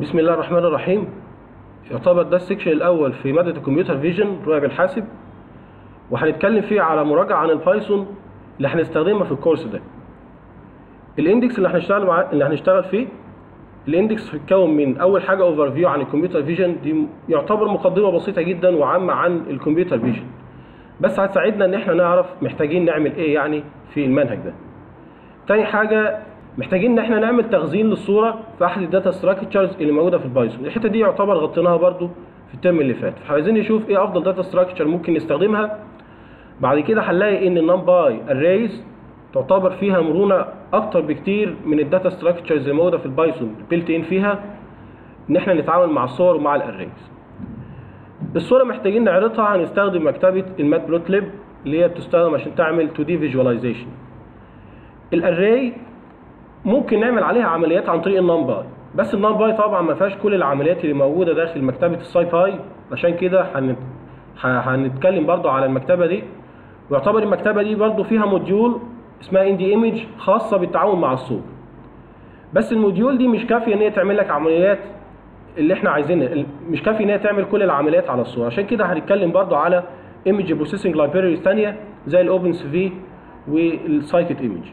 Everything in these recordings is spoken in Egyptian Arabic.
بسم الله الرحمن الرحيم يعتبر ده السكشن الاول في ماده الكمبيوتر فيجن رؤيه بالحاسب وهنتكلم فيه على مراجعه عن البايثون اللي هنستخدمها في الكورس ده الاندكس اللي هنشتغل مع اللي هنشتغل فيه الاندكس بيتكون من اول حاجه اوفر فيو عن الكمبيوتر فيجن دي يعتبر مقدمه بسيطه جدا وعامه عن الكمبيوتر فيجن بس هتساعدنا ان احنا نعرف محتاجين نعمل ايه يعني في المنهج ده تاني حاجه محتاجين ان احنا نعمل تخزين للصوره في احد الداتا ستراكشرز اللي موجوده في البايثون الحته دي يعتبر غطيناها برده في الترم اللي فات فعايزين نشوف ايه افضل داتا ستراكشر ممكن نستخدمها بعد كده هنلاقي ان النمباي اريز تعتبر فيها مرونه اكتر بكتير من الداتا ستراكشرز اللي موجوده في البايثون بيلت ان فيها ان احنا نتعامل مع الصور ومع الاريز الصوره محتاجين نعرضها هنستخدم مكتبه المات بلوت ليب اللي هي بتستخدم عشان تعمل 2 دي فيجواليزيشن الاري ممكن نعمل عليها عمليات عن طريق النمباي بس النمباي طبعا ما فيهاش كل العمليات اللي موجوده داخل مكتبه الساي باي عشان كده هنت... هنتكلم برضو على المكتبه دي ويعتبر المكتبه دي برضو فيها موديول اسمها ان دي ايمج خاصه بالتعامل مع الصور بس الموديول دي مش كافيه ان هي تعمل لك عمليات اللي احنا عايزينها مش كافي ان هي تعمل كل العمليات على الصوره عشان كده هنتكلم برضو على ايمج بروسيسنج لايبريز ثانيه زي الاوبن سي في والسايكت ايمج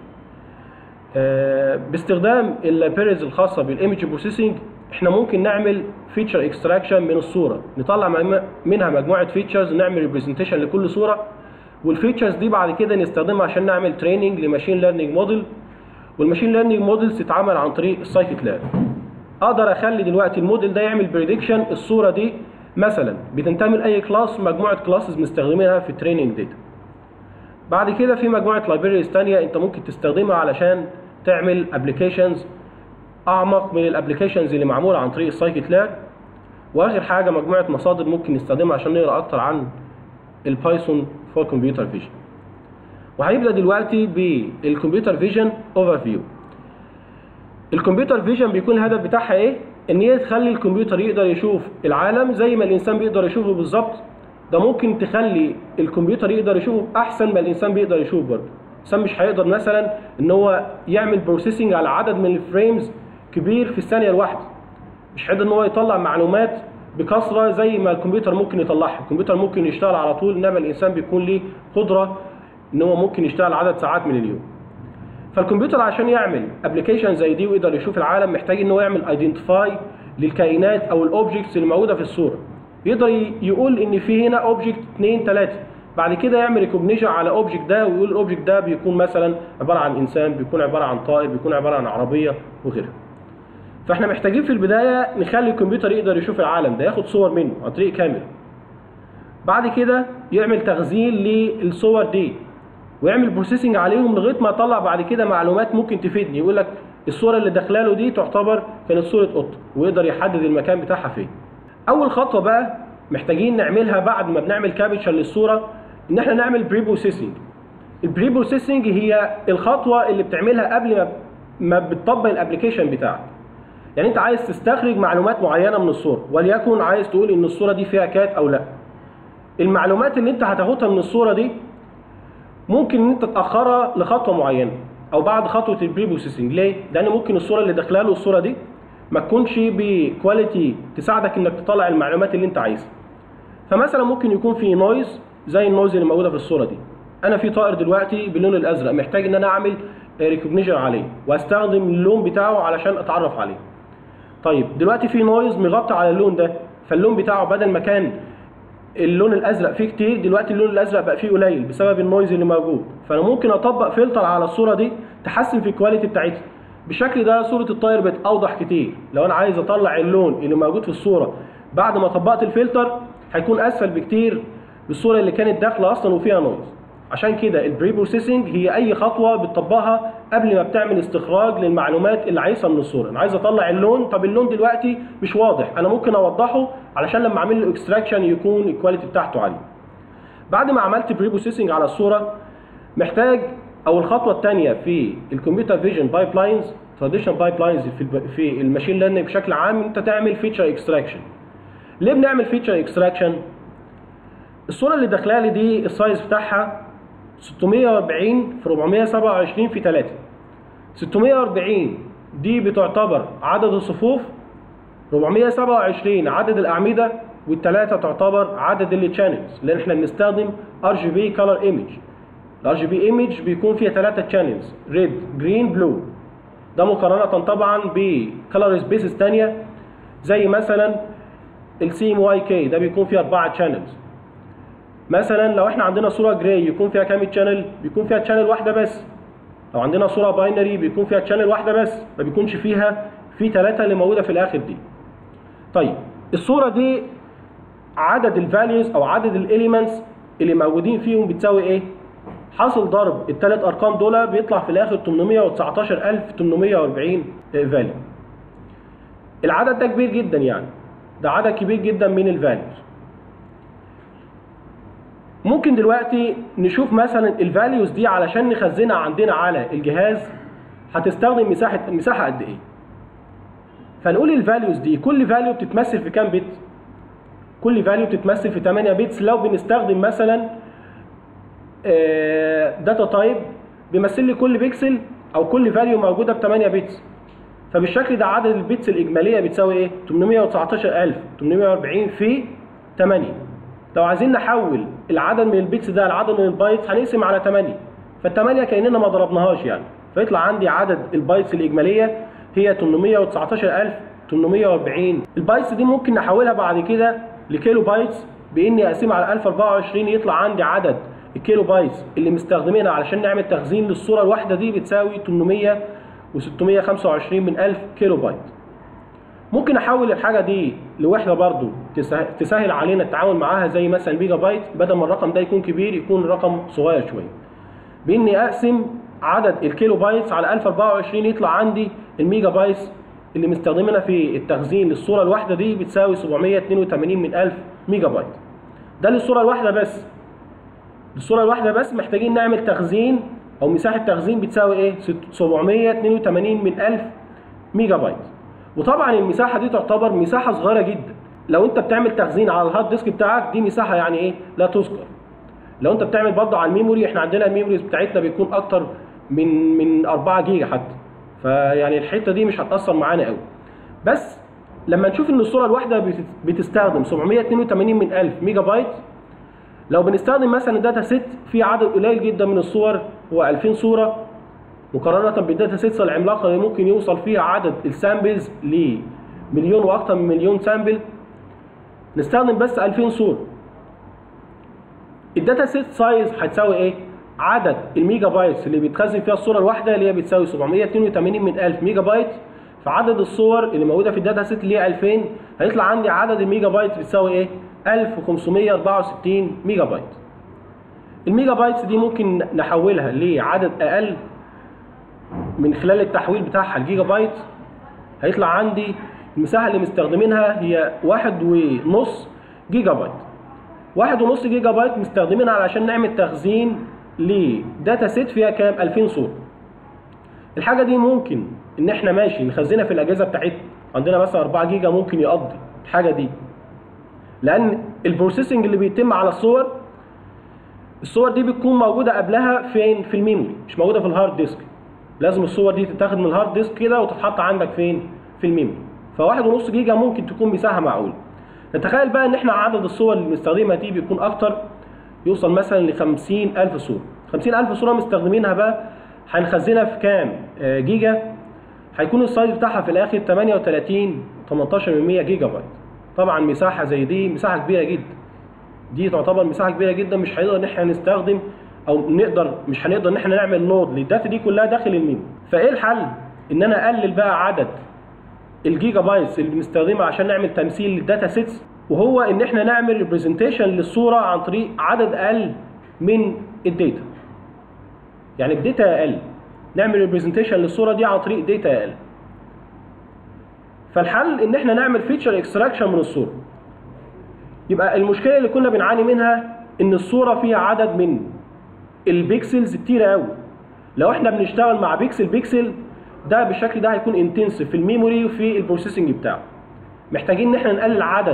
باستخدام اللايبريز الخاصه بالايمج بروسيسنج احنا ممكن نعمل فيتشر اكستراكشن من الصوره نطلع منها مجموعه فيتشرز نعمل ريبريزنتيشن لكل صوره والفيتشرز دي بعد كده نستخدمها عشان نعمل تريننج لماشين ليرنينج موديل والماشين ليرنينج موديلز تتعمل عن طريق السايكت لاب اقدر اخلي دلوقتي الموديل ده يعمل بريدكشن الصوره دي مثلا بتنتمي لاي كلاس مجموعه كلاسز مستخدمينها في التريننج داتا بعد كده في مجموعه لايبريز ثانيه انت ممكن تستخدمها علشان تعمل ابلكيشنز اعمق من الابلكيشنز اللي معموله عن طريق السايكت لاب واخر حاجه مجموعه مصادر ممكن نستخدمها عشان نقرا اكتر عن البايثون فور كمبيوتر فيجن وهنبدا دلوقتي بالكمبيوتر فيجن اوفر فيو الكمبيوتر فيجن بيكون الهدف بتاعها ايه ان هي تخلي الكمبيوتر يقدر يشوف العالم زي ما الانسان بيقدر يشوفه بالظبط ده ممكن تخلي الكمبيوتر يقدر يشوفه احسن ما الانسان بيقدر يشوف برضه الانسان مش هيقدر مثلا ان هو يعمل بروسيسنج على عدد من الفريمز كبير في الثانيه الواحده مش هيقدر ان هو يطلع معلومات بكثره زي ما الكمبيوتر ممكن يطلعها الكمبيوتر ممكن يشتغل على طول انما الانسان بيكون ليه قدره ان هو ممكن يشتغل عدد ساعات من اليوم فالكمبيوتر عشان يعمل ابلكيشن زي دي ويقدر يشوف العالم محتاج ان هو يعمل ايدنتيفاي للكائنات او الاوبجكتس اللي موجوده في الصوره يقدر يقول ان في هنا اوبجكت 2 3 بعد كده يعمل ريكوجنيشن على اوبجكت ده ويقول الاوبجكت ده بيكون مثلا عباره عن انسان بيكون عباره عن طائر بيكون عباره عن عربيه وغيرها فاحنا محتاجين في البدايه نخلي الكمبيوتر يقدر يشوف العالم ده ياخد صور منه عن طريق كاميرا بعد كده يعمل تخزين للصور دي ويعمل بروسيسنج عليهم لغايه ما يطلع بعد كده معلومات ممكن تفيدني يقول لك الصوره اللي داخله له دي تعتبر كانت صوره قطه ويقدر يحدد المكان بتاعها فين اول خطوه بقى محتاجين نعملها بعد ما بنعمل كابتشر للصوره ان احنا نعمل بري بروسيسنج البري بروسيسنج هي الخطوه اللي بتعملها قبل ما ما بتطبق الابلكيشن بتاعك يعني انت عايز تستخرج معلومات معينه من الصوره وليكن عايز تقول ان الصوره دي فيها كات او لا المعلومات اللي انت هتاخدها من الصوره دي ممكن ان انت تاخرها لخطوه معينه او بعد خطوه البري بروسيسنج ليه لان ممكن الصوره اللي داخله له الصوره دي ما تكونش بكواليتي تساعدك انك تطلع المعلومات اللي انت عايزها فمثلا ممكن يكون في نويز زي النويز اللي موجوده في الصوره دي انا في طائر دلوقتي باللون الازرق محتاج ان انا اعمل ريكوجنيشن عليه واستخدم اللون بتاعه علشان اتعرف عليه طيب دلوقتي في نويز مغطي على اللون ده فاللون بتاعه بدل ما كان اللون الازرق فيه كتير دلوقتي اللون الازرق بقى فيه قليل بسبب النويز اللي موجود فانا ممكن اطبق فلتر على الصوره دي تحسن في الكواليتي بتاعتها بالشكل ده صوره الطائر بقت اوضح كتير لو انا عايز اطلع اللون اللي موجود في الصوره بعد ما طبقت الفلتر هيكون اسفل بكتير بالصوره اللي كانت داخله اصلا وفيها نويز عشان كده البري بروسيسنج هي اي خطوه بتطبقها قبل ما بتعمل استخراج للمعلومات اللي عايزها من الصوره انا عايز اطلع اللون طب اللون دلوقتي مش واضح انا ممكن اوضحه علشان لما اعمل له اكستراكشن يكون الكواليتي بتاعته عاليه بعد ما عملت بري بروسيسنج على الصوره محتاج او الخطوه الثانيه في الكمبيوتر فيجن بايب لاينز تراديشنال بايب لاينز في في الماشين ليرنينج بشكل عام انت تعمل فيتشر اكستراكشن ليه بنعمل فيتشر اكستراكشن الصوره اللي داخله لي دي السايز بتاعها 640 في 427 في 3 640 دي بتعتبر عدد الصفوف 427 عدد الاعمده والثلاثه تعتبر عدد التشانلز لان احنا بنستخدم ار جي بي كلر ايمج الار جي بي ايمج بيكون فيها ثلاثه تشانلز ريد جرين بلو ده مقارنه طبعا بكلر سبيسز ثانيه زي مثلا السي ام واي كي ده بيكون فيه اربعه تشانلز مثلا لو احنا عندنا صوره جراي يكون فيها كام تشانل بيكون فيها تشانل واحده بس لو عندنا صوره باينري بيكون فيها تشانل واحده بس ما بيكونش فيها في ثلاثه اللي موجوده في الاخر دي طيب الصوره دي عدد الفاليوز او عدد الاليمنتس اللي موجودين فيهم بتساوي ايه حاصل ضرب الثلاث ارقام دول بيطلع في الاخر 819840 فاليو العدد ده كبير جدا يعني ده عدد كبير جدا من الفاليوز ممكن دلوقتي نشوف مثلا الفاليوز دي علشان نخزنها عندنا على الجهاز هتستخدم مساحه مساحه قد ايه فنقول الفاليوز دي كل فاليو بتتمثل في كام بت كل فاليو بتتمثل في 8 بيتس لو بنستخدم مثلا داتا تايب بيمثل لي كل بيكسل او كل فاليو موجوده ب 8 بيتس فبالشكل ده عدد البيتس الاجماليه بتساوي ايه 819840 في 8 لو عايزين نحول العدد من البيتس ده لعدد من البايتس هنقسم على 8 فال8 كاننا ما ضربناهاش يعني فيطلع عندي عدد البايتس الاجماليه هي 819840 البايتس دي ممكن نحولها بعد كده لكيلو بايتس باني اقسمها على 1024 يطلع عندي عدد الكيلو بايتس اللي مستخدمينها علشان نعمل تخزين للصوره الواحده دي بتساوي 800 و625 من 1000 كيلو بايت ممكن احول الحاجه دي لوحده برضو تسهل علينا التعامل معاها زي مثلا ميجا بايت بدل ما الرقم ده يكون كبير يكون رقم صغير شويه باني اقسم عدد الكيلو بايتس على 1024 يطلع عندي الميجا بايتس اللي مستخدمينها في التخزين للصوره الواحده دي بتساوي 782 من 1000 ميجا بايت ده للصوره الواحده بس الصوره الواحده بس محتاجين نعمل تخزين او مساحه تخزين بتساوي ايه 782 من 1000 ميجا بايت وطبعا المساحه دي تعتبر مساحه صغيره جدا لو انت بتعمل تخزين على الهارد ديسك بتاعك دي مساحه يعني ايه لا تذكر لو انت بتعمل برضه على الميموري احنا عندنا الميموريز بتاعتنا بيكون اكتر من من 4 جيجا حتى فيعني الحته دي مش هتاثر معانا قوي بس لما نشوف ان الصوره الواحده بتستخدم 782 من 1000 ميجا بايت لو بنستخدم مثلا داتا سيت في عدد قليل جدا من الصور هو 2000 صوره مقارنه بالداتا سيتس العملاقه اللي ممكن يوصل فيها عدد السامبلز لمليون واكثر من مليون سامبل نستخدم بس 2000 صوره الداتا سيت سايز هتساوي ايه عدد الميجا بايتس اللي بيتخزن فيها الصوره الواحده اللي هي بتساوي 782 من 1000 ميجا بايت فعدد الصور اللي موجوده في الداتا سيت اللي هي 2000 هيطلع عندي عدد الميجا بايتس بتساوي ايه 1564 ميجا بايت الميجا بايتس دي ممكن نحولها لعدد اقل من خلال التحويل بتاعها الجيجا بايت هيطلع عندي المساحه اللي مستخدمينها هي واحد ونص جيجا بايت واحد ونص جيجا بايت مستخدمينها علشان نعمل تخزين لداتا سيت فيها كام 2000 صوره الحاجه دي ممكن ان احنا ماشي نخزنها في الاجهزه بتاعتنا عندنا مثلا 4 جيجا ممكن يقضي الحاجه دي لان البروسيسنج اللي بيتم على الصور الصور دي بتكون موجوده قبلها فين في الميموري مش موجوده في الهارد ديسك لازم الصور دي تتاخد من الهارد ديسك كده وتتحط عندك فين في الميموري فواحد ونص جيجا ممكن تكون مساحه معقوله نتخيل بقى ان احنا عدد الصور اللي بنستخدمها دي بيكون اكتر يوصل مثلا ل 50000 صوره 50000 صوره مستخدمينها بقى هنخزنها في كام جيجا هيكون السايز بتاعها في الاخر 38 18 من 100 جيجا بايت طبعا مساحه زي دي مساحه كبيره جدا دي تعتبر مساحه كبيره جدا مش هنقدر ان احنا نستخدم او نقدر مش هنقدر ان احنا نعمل لود للداتا دي كلها داخل الميموري فايه الحل ان انا اقلل بقى عدد الجيجا بايتس اللي بنستخدمها عشان نعمل تمثيل للداتا سيتس وهو ان احنا نعمل ريبريزنتيشن للصوره عن طريق عدد اقل من الداتا يعني الداتا اقل نعمل ريبريزنتيشن للصوره دي عن طريق داتا اقل فالحل ان احنا نعمل فيتشر اكستراكشن من الصوره يبقى المشكله اللي كنا بنعاني منها ان الصوره فيها عدد من البيكسلز كتيره قوي لو احنا بنشتغل مع بيكسل بيكسل ده بالشكل ده هيكون انتنسيف في الميموري وفي البروسيسنج بتاعه محتاجين ان احنا نقلل عدد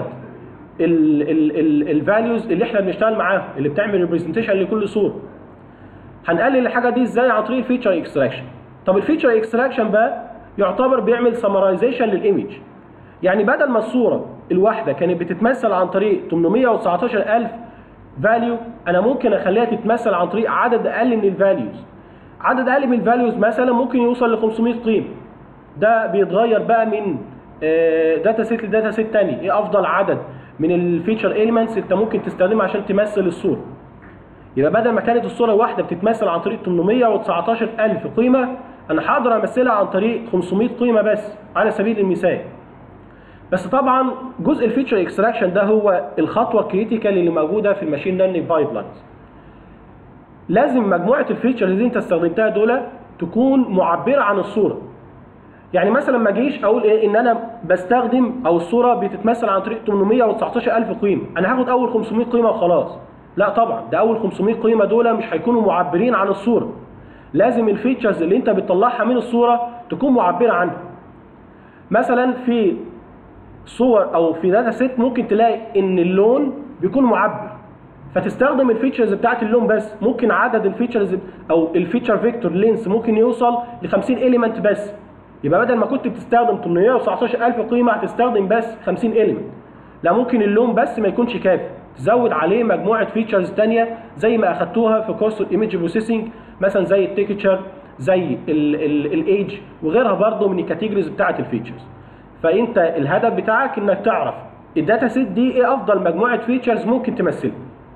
الفاليوز اللي احنا بنشتغل معاها اللي بتعمل ريبريزنتيشن لكل صوره هنقلل الحاجه دي ازاي عن طريق الفيتشر اكستراكشن طب الفيتشر اكستراكشن بقى يعتبر بيعمل سمرايزيشن للايمج يعني بدل ما الصوره الواحده كانت بتتمثل عن طريق 819000 فاليو انا ممكن اخليها تتمثل عن طريق عدد اقل من الفاليوز عدد اقل من الفاليوز مثلا ممكن يوصل ل 500 قيمه ده بيتغير بقى من داتا سيت لداتا سيت تاني ايه افضل عدد من الفيتشر اليمنتس انت ممكن تستخدمها عشان تمثل الصوره يبقى بدل ما كانت الصوره الواحده بتتمثل عن طريق 819000 قيمه انا هقدر امثلها عن طريق 500 قيمه بس على سبيل المثال بس طبعا جزء الفيتشر اكستراكشن ده هو الخطوه الكريتيكال اللي موجوده في الماشين ليرنينج بايب لاينز لازم مجموعه الفيتشرز اللي انت استخدمتها دول تكون معبره عن الصوره يعني مثلا ما اجيش اقول ايه ان انا بستخدم او الصوره بتتمثل عن طريق 819000 قيمه انا هاخد اول 500 قيمه وخلاص لا طبعا ده اول 500 قيمه دول مش هيكونوا معبرين عن الصوره لازم الفيتشرز اللي انت بتطلعها من الصوره تكون معبره عنها مثلا في صور او في داتا سيت ممكن تلاقي ان اللون بيكون معبر فتستخدم الفيتشرز بتاعت اللون بس ممكن عدد الفيتشرز او الفيتشر فيكتور لينس ممكن يوصل ل 50 اليمنت بس يبقى بدل ما كنت بتستخدم 819000 قيمه هتستخدم بس 50 اليمنت لا ممكن اللون بس ما يكونش كافي تزود عليه مجموعه فيتشرز ثانيه زي ما اخدتوها في كورس الايمج بروسيسنج مثلا زي التكتشر زي الايدج وغيرها برضه من الكاتيجوريز بتاعت الفيتشرز فانت الهدف بتاعك انك تعرف الداتا سيت دي ايه افضل مجموعه فيتشرز ممكن تمثلها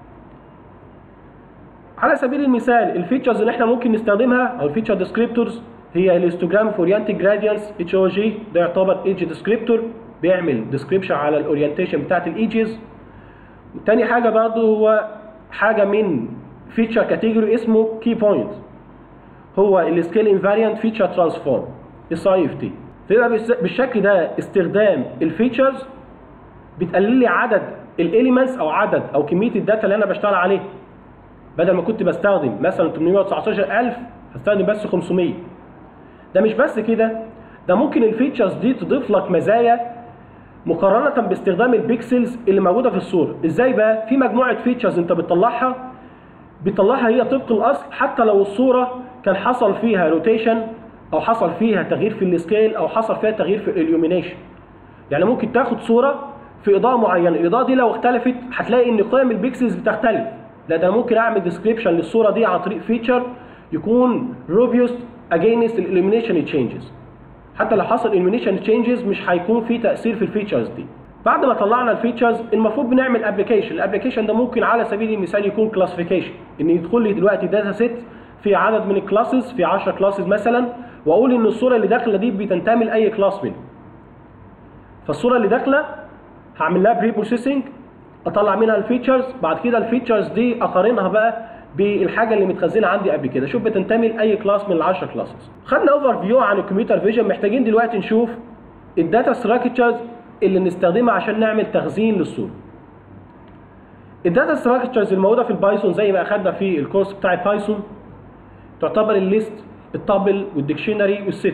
على سبيل المثال الفيتشرز اللي احنا ممكن نستخدمها او الفيتشر ديسكريبتورز هي الهيستوجرام في اورينتد جراديانتس اتش او جي ده يعتبر ايدج ديسكريبتور بيعمل ديسكريبشن على الاورينتيشن بتاعت الايدجز تاني حاجه برضه هو حاجه من فيتشر كاتيجوري اسمه كي بوينت هو السكيل انفاريانت فيتشر ترانسفورم اس اي اف تي فيبقى بالشكل ده استخدام الفيتشرز بتقلل لي عدد الاليمنتس او عدد او كميه الداتا اللي انا بشتغل عليها بدل ما كنت بستخدم مثلا 819000 هستخدم بس 500 ده مش بس كده ده ممكن الفيتشرز دي تضيف لك مزايا مقارنة باستخدام البيكسلز اللي موجودة في الصورة ازاي بقى في مجموعة فيتشرز انت بتطلعها بتطلعها هي طبق الاصل حتى لو الصورة كان حصل فيها روتيشن او حصل فيها تغيير في السكيل او حصل فيها تغيير في الاليومينيشن يعني ممكن تاخد صورة في اضاءة معينة الاضاءة دي لو اختلفت هتلاقي ان قيم البيكسلز بتختلف لا ده ممكن اعمل ديسكريبشن للصورة دي عن طريق فيتشر يكون روبيوست اجينست الاليمينيشن تشينجز حتى لو حصل اليمينيشن تشينجز مش هيكون في تاثير في الفيتشرز دي بعد ما طلعنا الفيتشرز المفروض بنعمل ابلكيشن الابلكيشن ده ممكن على سبيل المثال يكون كلاسيفيكيشن ان يدخل لي دلوقتي داتا سيت في عدد من الكلاسز في 10 كلاسز مثلا واقول ان الصوره اللي داخله دي بتنتمي لاي كلاس منهم فالصوره اللي داخله هعمل لها بري بروسيسنج اطلع منها الفيتشرز بعد كده الفيتشرز دي اقارنها بقى بالحاجه اللي متخزنه عندي قبل كده شوف بتنتمي لاي كلاس من ال 10 كلاسز خدنا اوفر فيو عن الكمبيوتر فيجن محتاجين دلوقتي نشوف الداتا ستراكشرز اللي نستخدمها عشان نعمل تخزين للصوره الداتا ستراكشرز الموجوده في البايثون زي ما اخدنا في الكورس بتاع بايثون تعتبر الليست التابل والديكشنري والست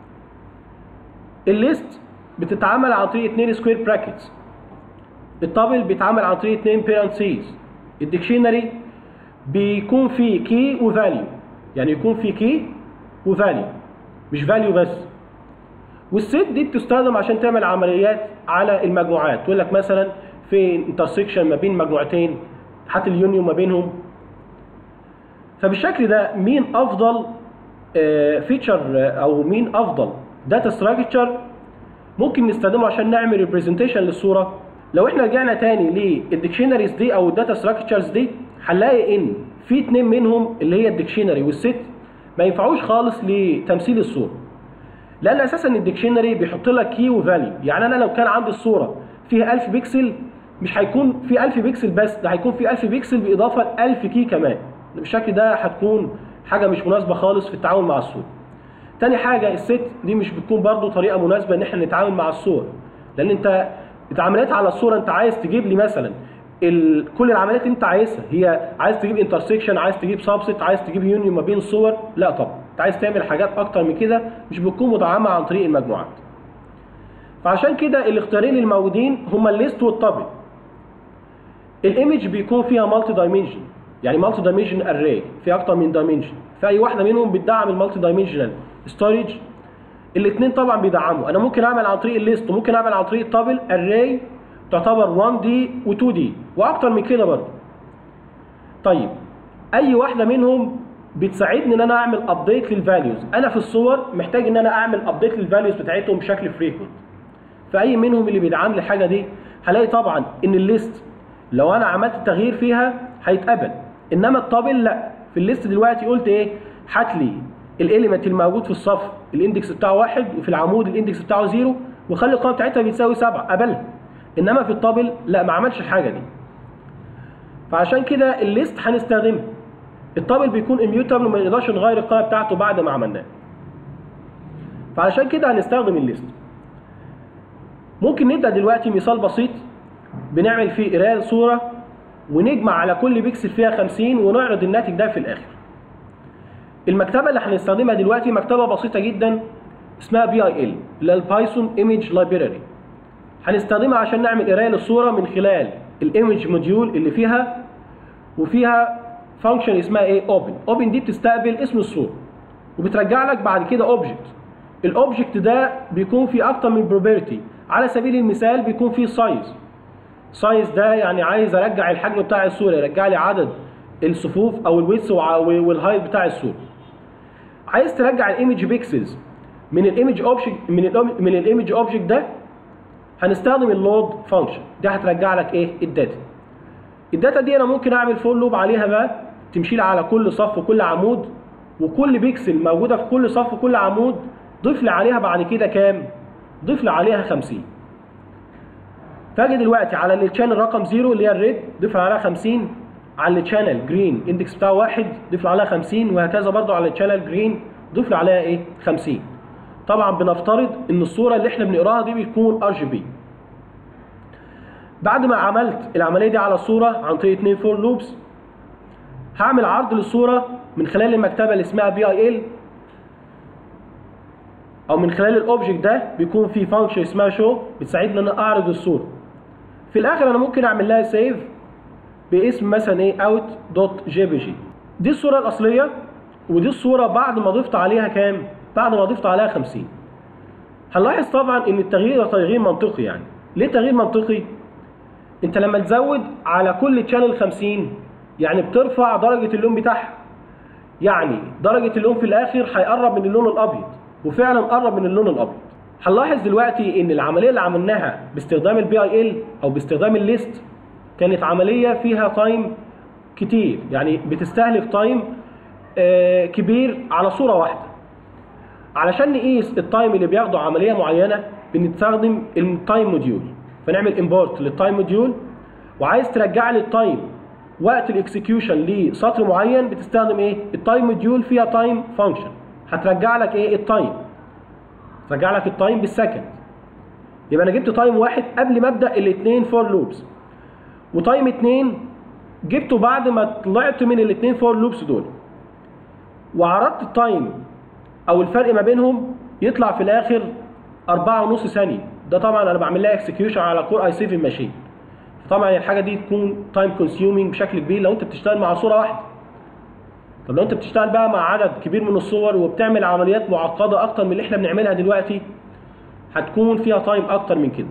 الليست بتتعامل عن طريق اثنين سكوير براكتس التابل بيتعامل عن طريق اثنين بيرنسيز الديكشنري بيكون في كي وفاليو يعني يكون في كي وفاليو مش فاليو بس والست دي بتستخدم عشان تعمل عمليات على المجموعات تقول لك مثلا في انترسكشن ما بين مجموعتين حتى اليونيون ما بينهم فبالشكل ده مين افضل فيتشر او مين افضل داتا ستراكشر ممكن نستخدمه عشان نعمل ريبريزنتيشن للصوره لو احنا رجعنا تاني للديكشنريز دي او الداتا ستراكشرز دي هنلاقي ان في اتنين منهم اللي هي الديكشنري والست ما ينفعوش خالص لتمثيل الصوره لان اساسا الديكشنري بيحط لك كي وفاليو يعني انا لو كان عندي الصوره فيها 1000 بكسل مش هيكون في 1000 بكسل بس ده هيكون في 1000 بكسل باضافه ل 1000 كي كمان بالشكل ده هتكون حاجه مش مناسبه خالص في التعامل مع الصوره تاني حاجه الست دي مش بتكون برضو طريقه مناسبه ان احنا نتعامل مع الصور لان انت العمليات على الصوره انت عايز تجيب لي مثلا ال... كل العمليات اللي انت عايزها هي عايز تجيب انترسكشن عايز تجيب سبست عايز تجيب يونيون ما بين الصور لا طبعا انت عايز تعمل حاجات اكتر من كده مش بتكون مدعمه عن طريق المجموعات فعشان كده الاختيارين الموجودين هما الليست والتابل الايمج بيكون فيها مالتي دايمنشن يعني مالتي دايمنشن اري في اكتر من دايمنشن فاي واحده منهم بتدعم المالتي دايمنشنال ستورج الاثنين طبعا بيدعموا انا ممكن اعمل عن طريق الليست وممكن اعمل عن طريق التابل اري تعتبر 1 دي و2 دي واكتر من كده برضه طيب اي واحده منهم بتساعدني ان انا اعمل ابديت للفاليوز انا في الصور محتاج ان انا اعمل ابديت للفاليوز بتاعتهم بشكل فريكوينت فاي منهم اللي بيدعم لي الحاجه دي هلاقي طبعا ان الليست لو انا عملت تغيير فيها هيتقبل انما التابل لا في الليست دلوقتي قلت ايه هات لي الاليمنت الموجود في الصف الاندكس بتاعه واحد وفي العمود الاندكس بتاعه زيرو وخلي القيمه بتاعتها بتساوي سبعه قبلها انما في التابل لا ما عملش الحاجه دي فعشان كده الليست هنستخدمها التابل بيكون اميوتابل وما نقدرش نغير القيمه بتاعته بعد ما عملناه فعشان كده هنستخدم الليست ممكن نبدا دلوقتي مثال بسيط بنعمل فيه قرايه صوره ونجمع على كل بيكسل فيها 50 ونعرض الناتج ده في الاخر المكتبه اللي هنستخدمها دلوقتي مكتبه بسيطه جدا اسمها بي اي ال اللي هي البايثون ايمج لايبراري هنستخدمها عشان نعمل قرايه للصوره من خلال الايمج موديول اللي فيها وفيها فانكشن اسمها ايه اوبن اوبن دي بتستقبل اسم الصوره وبترجع لك بعد كده اوبجكت الاوبجكت ده بيكون فيه اكتر من بروبرتي على سبيل المثال بيكون فيه سايز سايز ده يعني عايز ارجع الحجم بتاع الصوره يرجع لي عدد الصفوف او الويتس والهايت بتاع الصوره عايز ترجع الايمج بيكسلز من الايمج اوبجكت من ال من الايمج اوبجكت ده هنستخدم اللود فانكشن دي هترجع لك ايه الداتا الداتا دي انا ممكن اعمل فول لوب عليها بقى تمشي لي على كل صف وكل عمود وكل بيكسل موجوده في كل صف وكل عمود ضيف لي عليها بعد كده كام ضيف لي عليها 50 فاجي دلوقتي على التشانل رقم 0 اللي هي الريد ضيف لي عليها 50 على التشانل جرين اندكس بتاعه واحد ضيف لي عليها 50 وهكذا برضو على التشانل جرين ضيف لي عليها ايه 50 طبعا بنفترض ان الصوره اللي احنا بنقراها دي بتكون ار جي بي بعد ما عملت العمليه دي على الصوره عن طريق اثنين فور لوبس هعمل عرض للصوره من خلال المكتبه اللي اسمها بي اي ال او من خلال الاوبجكت ده بيكون في فانكشن اسمها شو بتساعدني ان انا اعرض الصوره في الاخر انا ممكن اعمل لها سيف باسم مثلا ايه اوت دوت جي بي جي دي الصوره الاصليه ودي الصوره بعد ما ضفت عليها كام بعد ما ضفت عليها 50 هنلاحظ طبعا ان التغيير ده تغيير منطقي يعني ليه تغيير منطقي انت لما تزود على كل تشانل 50 يعني بترفع درجه اللون بتاعها يعني درجه اللون في الاخر هيقرب من اللون الابيض وفعلا قرب من اللون الابيض هنلاحظ دلوقتي ان العمليه اللي عملناها باستخدام البي اي ال او باستخدام الليست كانت عمليه فيها تايم كتير يعني بتستهلك تايم آه كبير على صوره واحده علشان نقيس التايم اللي بياخده عمليه معينه بنستخدم التايم موديول فنعمل امبورت للتايم موديول وعايز ترجع لي التايم وقت الاكسكيوشن لسطر معين بتستخدم ايه التايم موديول فيها تايم فانكشن هترجع لك ايه التايم ترجع لك التايم بالسكند يبقى انا جبت تايم واحد قبل ما ابدا الاثنين فور لوبس وتايم اثنين جبته بعد ما طلعت من الاثنين فور لوبس دول وعرضت التايم او الفرق ما بينهم يطلع في الاخر أربعة ونص ثانية ده طبعا انا بعمل لها اكسكيوشن على كور اي 7 ماشين طبعا الحاجه دي تكون تايم كونسيومينج بشكل كبير لو انت بتشتغل مع صوره واحده طب لو انت بتشتغل بقى مع عدد كبير من الصور وبتعمل عمليات معقده اكتر من اللي احنا بنعملها دلوقتي هتكون فيها تايم اكتر من كده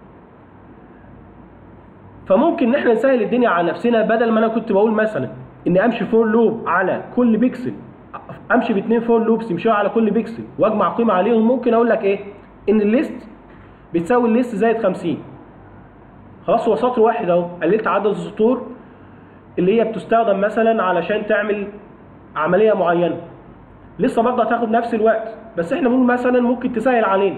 فممكن ان احنا نسهل الدنيا على نفسنا بدل ما انا كنت بقول مثلا اني امشي فور لوب على كل بيكسل امشي باثنين فور لوبس يمشوا على كل بيكسل واجمع قيمه عليهم ممكن اقول لك ايه ان الليست بتساوي الليست زائد 50 خلاص هو سطر واحد اهو قللت عدد السطور اللي هي بتستخدم مثلا علشان تعمل عمليه معينه لسه برضه هتاخد نفس الوقت بس احنا بنقول مثلا ممكن تسهل علينا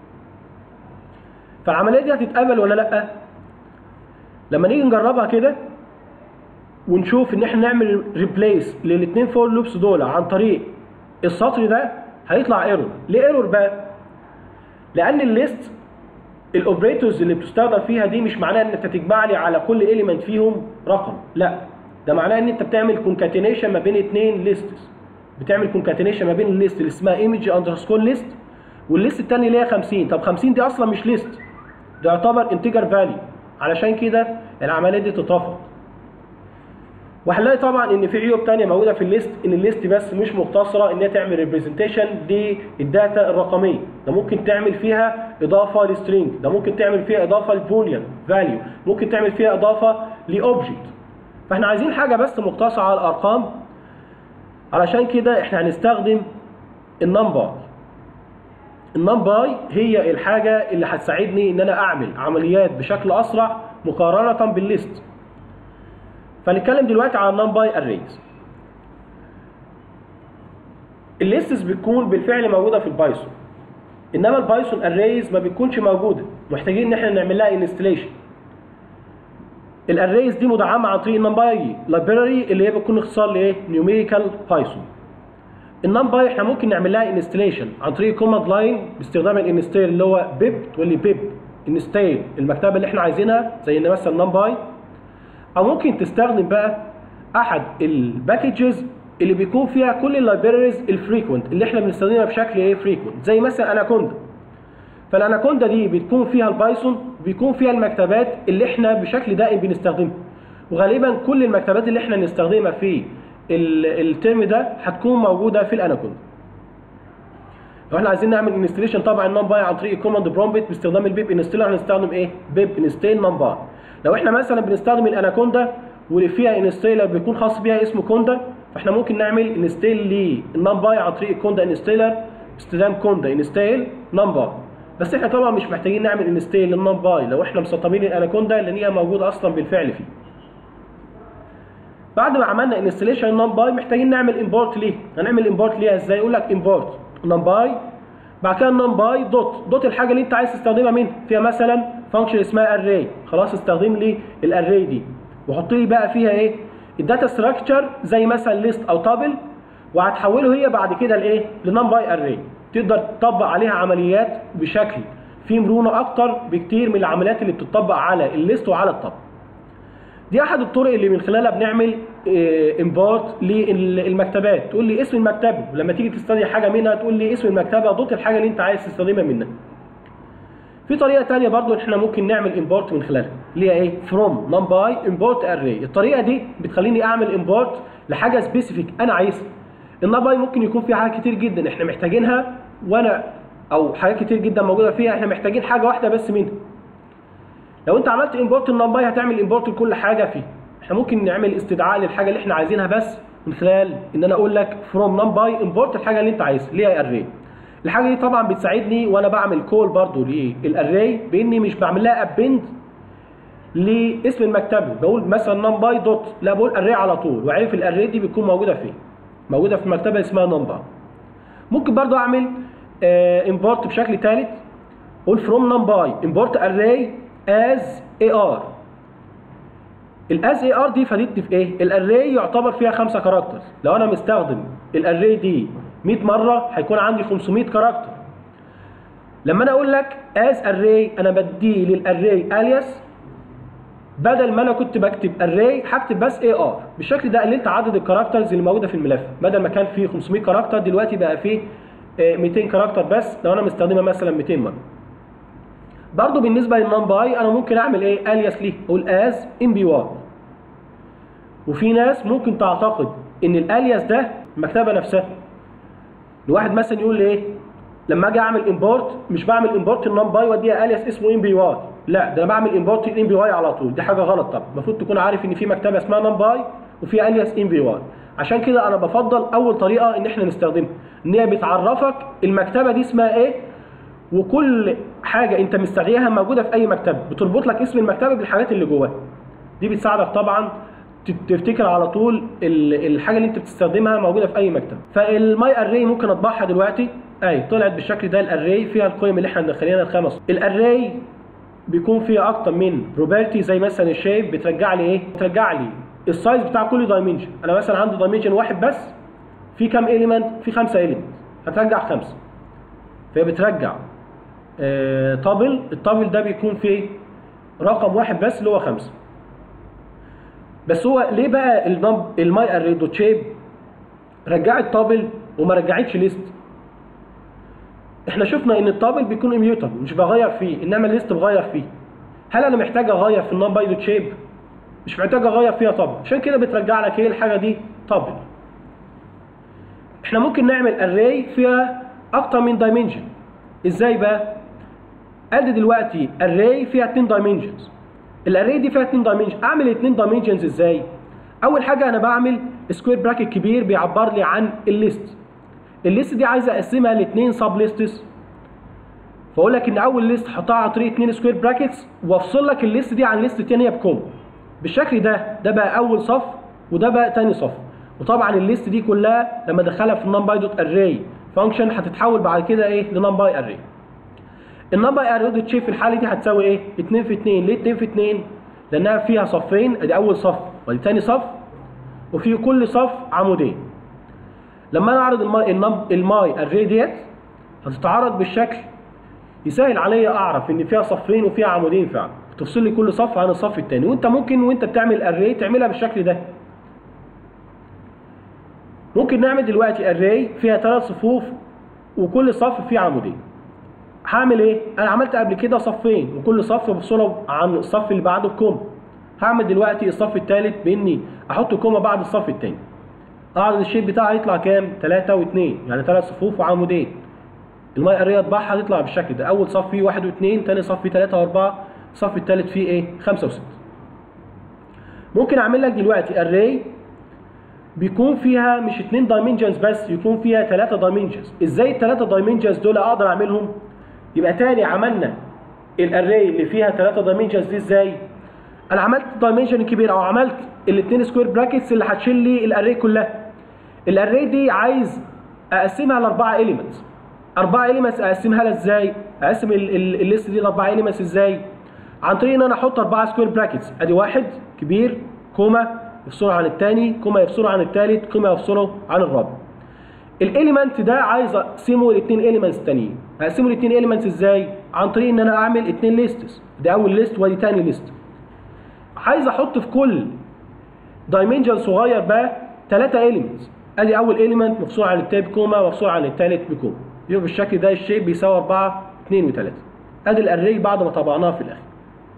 فالعمليه دي هتتقبل ولا لا لما نيجي نجربها كده ونشوف ان احنا نعمل ريبليس للاثنين فور لوبس دول عن طريق السطر ده هيطلع ايرور ليه ايرور بقى لان الليست الاوبريتورز اللي بتستخدم فيها دي مش معناها ان انت تجمع لي على كل اليمنت فيهم رقم لا ده معناه ان انت بتعمل كونكاتينيشن ما بين اثنين ليستس بتعمل كونكاتينيشن ما بين الليست اللي اسمها ايمج اندرسكور ليست والليست الثاني اللي هي 50 طب 50 دي اصلا مش ليست ده يعتبر انتجر فاليو علشان كده العمليه دي تترفض وهنلاقي طبعا ان في عيوب تانية موجوده في الليست ان الليست بس مش مقتصره ان هي تعمل ريبريزنتيشن للداتا الرقميه ده ممكن تعمل فيها اضافه لسترينج ده ممكن تعمل فيها اضافه لبوليان فاليو ممكن تعمل فيها اضافه لاوبجكت فاحنا عايزين حاجه بس مقتصره على الارقام علشان كده احنا هنستخدم النمبر النمباي هي الحاجه اللي هتساعدني ان انا اعمل عمليات بشكل اسرع مقارنه بالليست فنتكلم دلوقتي على النمباي اريز الليستس بتكون بالفعل موجوده في البايثون انما البايثون اريز ما بتكونش موجوده محتاجين ان احنا نعمل لها انستليشن الاريز دي مدعمه عن طريق النمباي لايبراري اللي هي بتكون اختصار لايه نيوميريكال بايثون النمباي احنا ممكن نعمل لها انستليشن عن طريق كوماند لاين باستخدام الانستيل اللي هو بيب تقول لي بيب انستيل المكتبه اللي احنا عايزينها زي ان مثلا نمباي او ممكن تستخدم بقى احد الباكجز اللي بيكون فيها كل اللايبريز الفريكوينت اللي احنا بنستخدمها بشكل ايه فريكوينت زي مثلا اناكوندا فالاناكوندا دي بتكون فيها البايثون بيكون فيها المكتبات اللي احنا بشكل دائم بنستخدمها وغالبا كل المكتبات اللي احنا نستخدمها في الترم ده هتكون موجوده في الاناكوندا لو احنا عايزين نعمل انستليشن طبعا نمباي عن طريق الكوماند برومبت باستخدام البيب انستيلر هنستخدم ايه بيب انستيل نمباي لو احنا مثلا بنستخدم الاناكوندا واللي فيها انستيلر بيكون خاص بيها اسمه كوندا فاحنا ممكن نعمل انستيل للنمباي عن طريق الكوندا انستيلر باستخدام كوندا انستيل نمباي بس احنا طبعا مش محتاجين نعمل انستيل للنمباي لو احنا مسطبين الاناكوندا لان هي موجوده اصلا بالفعل فيه بعد ما عملنا انستليشن النمباي محتاجين نعمل امبورت ليه هنعمل امبورت ليها ازاي يقول لك امبورت نمباي بعد كده النمباي دوت دوت الحاجه اللي انت عايز تستخدمها منها فيها مثلا فانكشن اسمها اري خلاص استخدم لي الاري دي وحط لي بقى فيها ايه الداتا ستراكشر زي مثلا ليست او تابل وهتحوله هي بعد كده لايه لنمباي اري تقدر تطبق عليها عمليات بشكل فيه مرونه اكتر بكتير من العمليات اللي بتطبق على الليست وعلى التابل دي احد الطرق اللي من خلالها بنعمل امبورت للمكتبات تقول لي اسم المكتبه ولما تيجي تستدعي حاجه منها تقول لي اسم المكتبه ضد الحاجه اللي انت عايز تستخدمها منها في طريقه ثانيه برضو احنا ممكن نعمل امبورت من خلالها اللي هي ايه فروم نمباي امبورت اري الطريقه دي بتخليني اعمل امبورت لحاجه سبيسيفيك انا عايزها النمباي ممكن يكون فيها حاجات كتير جدا احنا محتاجينها وانا او حاجات كتير جدا موجوده فيها احنا محتاجين حاجه واحده بس منها لو انت عملت امبورت النمباي هتعمل امبورت لكل حاجه فيه احنا ممكن نعمل استدعاء للحاجه اللي احنا عايزينها بس من خلال ان انا اقول لك فروم نمباي امبورت الحاجه اللي انت عايزها اللي هي اري الحاجه دي طبعا بتساعدني وانا بعمل كول برضو للاري باني مش بعمل لها ابند لاسم المكتبه بقول مثلا نمباي دوت لا بقول اري على طول وعارف الاري دي بتكون موجوده فين موجوده في مكتبه اسمها نمبر ممكن برضو اعمل امبورت بشكل ثالث اقول فروم نمباي امبورت اري از اي ار الاز اي ار دي فادتني في ايه الاري يعتبر فيها خمسة كاركترز لو انا مستخدم الاري دي 100 مره هيكون عندي 500 كاركتر لما انا اقول لك از اري انا بدي للاري الياس بدل ما انا كنت بكتب اري هكتب بس اي ار بالشكل ده قللت عدد الكاركترز اللي موجوده في الملف بدل ما كان فيه 500 كاركتر دلوقتي بقى فيه 200 كاركتر بس لو انا مستخدمها مثلا 200 مره برضو بالنسبه للنمباي انا ممكن اعمل ايه الياس ليه اقول از ام بي واي وفي ناس ممكن تعتقد ان الالياس ده المكتبه نفسها الواحد مثلا يقول لي ايه لما اجي اعمل امبورت مش بعمل امبورت النمباي واديها الياس اسمه ام بي واي لا ده انا بعمل امبورت الام بي واي على طول دي حاجه غلط طبعا المفروض تكون عارف ان في مكتبه اسمها نمباي وفي الياس ام بي واي عشان كده انا بفضل اول طريقه ان احنا نستخدمها ان هي بتعرفك المكتبه دي اسمها ايه وكل حاجه انت مستدعيها موجوده في اي مكتبه بتربط لك اسم المكتبه بالحاجات اللي جواها دي بتساعدك طبعا تفتكر على طول الحاجه اللي انت بتستخدمها موجوده في اي مكتب فالماي اري ممكن اطبعها دلوقتي اي طلعت بالشكل ده الاري فيها القيم اللي احنا مدخلينها الخمس الاري بيكون فيها اكتر من بروبرتي زي مثلا الشيب بترجع لي ايه بترجع لي السايز بتاع كل دايمنشن انا مثلا عندي دايمنشن واحد بس في كام اليمنت في خمسه اليمنت هترجع خمسه فهي بترجع آه طابل الطابل ده بيكون فيه رقم واحد بس اللي هو خمسه بس هو ليه بقى النمب الماي اري دوت شيب رجعت طابل وما رجعتش ليست احنا شفنا ان الطابل بيكون اميوتابل مش بغير فيه انما الليست بغير فيه هل انا محتاج اغير في النمبر دوت شيب مش محتاج اغير فيها طبل عشان كده بترجع لك ايه الحاجه دي طبل احنا ممكن نعمل اري فيها اكتر من دايمنشن ازاي بقى ادي دلوقتي اري فيها اتنين دايمنشنز الاري دي فيها اتنين دايمنشن اعمل اتنين دايمنشنز ازاي اول حاجه انا بعمل سكوير براكت كبير بيعبر لي عن الليست الليست دي عايز اقسمها لاثنين سب ليستس فاقول لك ان اول ليست حطها على طريق اثنين سكوير براكتس وافصل لك الليست دي عن ليست ثانيه بكوم بالشكل ده ده بقى اول صف وده بقى ثاني صف وطبعا الليست دي كلها لما ادخلها في النمباي دوت اري فانكشن هتتحول بعد كده ايه لنمباي اري النمباي اري دوت شيب في الحاله دي هتساوي ايه 2 في 2 ليه 2 في 2 لانها فيها صفين ادي اول صف وادي ثاني صف وفي كل صف عمودين لما انا اعرض الماي النم- الماي اري ديت هتتعرض بالشكل يسهل عليا اعرف ان فيها صفين وفيها عمودين فعلا تفصل لي كل صف عن الصف الثاني وانت ممكن وانت بتعمل اري تعملها بالشكل ده ممكن نعمل دلوقتي اري فيها ثلاث صفوف وكل صف فيه عمودين هعمل ايه انا عملت قبل كده صفين وكل صف بفصله عن الصف اللي بعده بكوم هعمل دلوقتي الصف الثالث باني احط كومه بعد الصف الثاني اعرض الشيب بتاعها يطلع كام 3 و2 يعني ثلاث صفوف وعمودين الماء الريه طباعها هتطلع بالشكل ده اول صف فيه 1 و2 ثاني صف فيه 3 و4 الصف الثالث فيه ايه 5 و6 ممكن اعمل لك دلوقتي اري بيكون فيها مش اتنين دايمنشنز بس يكون فيها ثلاثة دايمنشنز ازاي الثلاثة دايمنشنز دول اقدر اعملهم يبقى تاني عملنا الاري اللي فيها ثلاثة دايمنشنز دي ازاي انا عملت دايمنشن كبير او عملت الاثنين سكوير براكتس اللي هتشيل لي الاري كلها الاري دي عايز اقسمها لاربعه اليمنتس اربعه اليمنتس اقسمها لها ازاي اقسم ال- ال- الليست دي لاربعه اليمنتس ازاي عن طريق ان انا احط اربعه سكوير براكتس ادي واحد كبير كوما يفصله عن الثاني كوما يفصله عن الثالث كوما يفصله عن الرابع الاليمنت ده عايز اقسمه لاثنين اليمنتس تانيين هقسمه لاثنين اليمنتس ازاي عن طريق ان انا اعمل اثنين ليستس دي اول ليست ودي ثاني ليست عايز احط في كل دايمنشن صغير بقى ثلاثة اليمنتس ادي اول اليمنت مفصول عن التاني بكوما مفصول عن الثالث بكوما يبقى بالشكل ده الشيب بيساوي 4 2 و3 ادي الاري بعد ما طبعناها في الاخر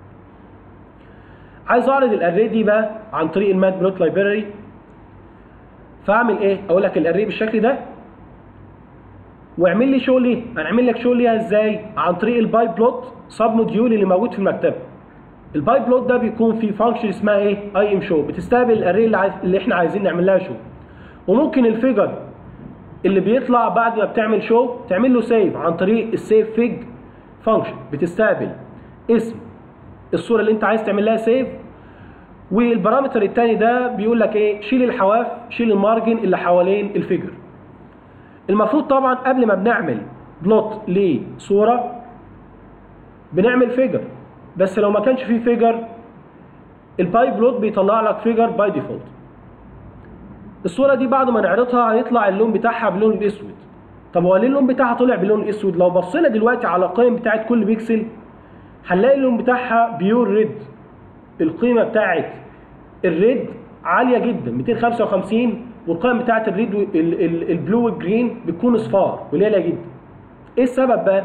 عايز اعرض الاري دي بقى عن طريق المات بلوت لايبراري فاعمل ايه اقول لك الاري بالشكل ده واعمل لي شو ليه هنعمل لك شو ليها ازاي عن طريق الباي بلوت سب موديول اللي موجود في المكتبه الباي بلوت ده بيكون فيه فانكشن اسمها ايه اي ام شو بتستقبل الاري اللي, عايز اللي احنا عايزين نعمل لها شو وممكن الفيجر اللي بيطلع بعد ما بتعمل شو تعمل له سيف عن طريق السيف فيج فانكشن بتستقبل اسم الصوره اللي انت عايز تعمل لها سيف والبارامتر الثاني ده بيقول لك ايه شيل الحواف شيل المارجن اللي حوالين الفيجر المفروض طبعا قبل ما بنعمل بلوت لصوره بنعمل فيجر بس لو ما كانش فيه فيجر الباي بلوت بيطلع لك فيجر باي ديفولت الصوره دي بعد ما نعرضها هيطلع اللون بتاعها باللون الاسود طب هو ليه اللون بتاعها طلع باللون الاسود لو بصينا دلوقتي على القيم بتاعت كل بيكسل هنلاقي اللون بتاعها بيور ريد القيمه بتاعت الريد عاليه جدا 255 والقيم بتاعت الريد وال- ال- ال- البلو والجرين بتكون اصفار قليله جدا ايه السبب بقى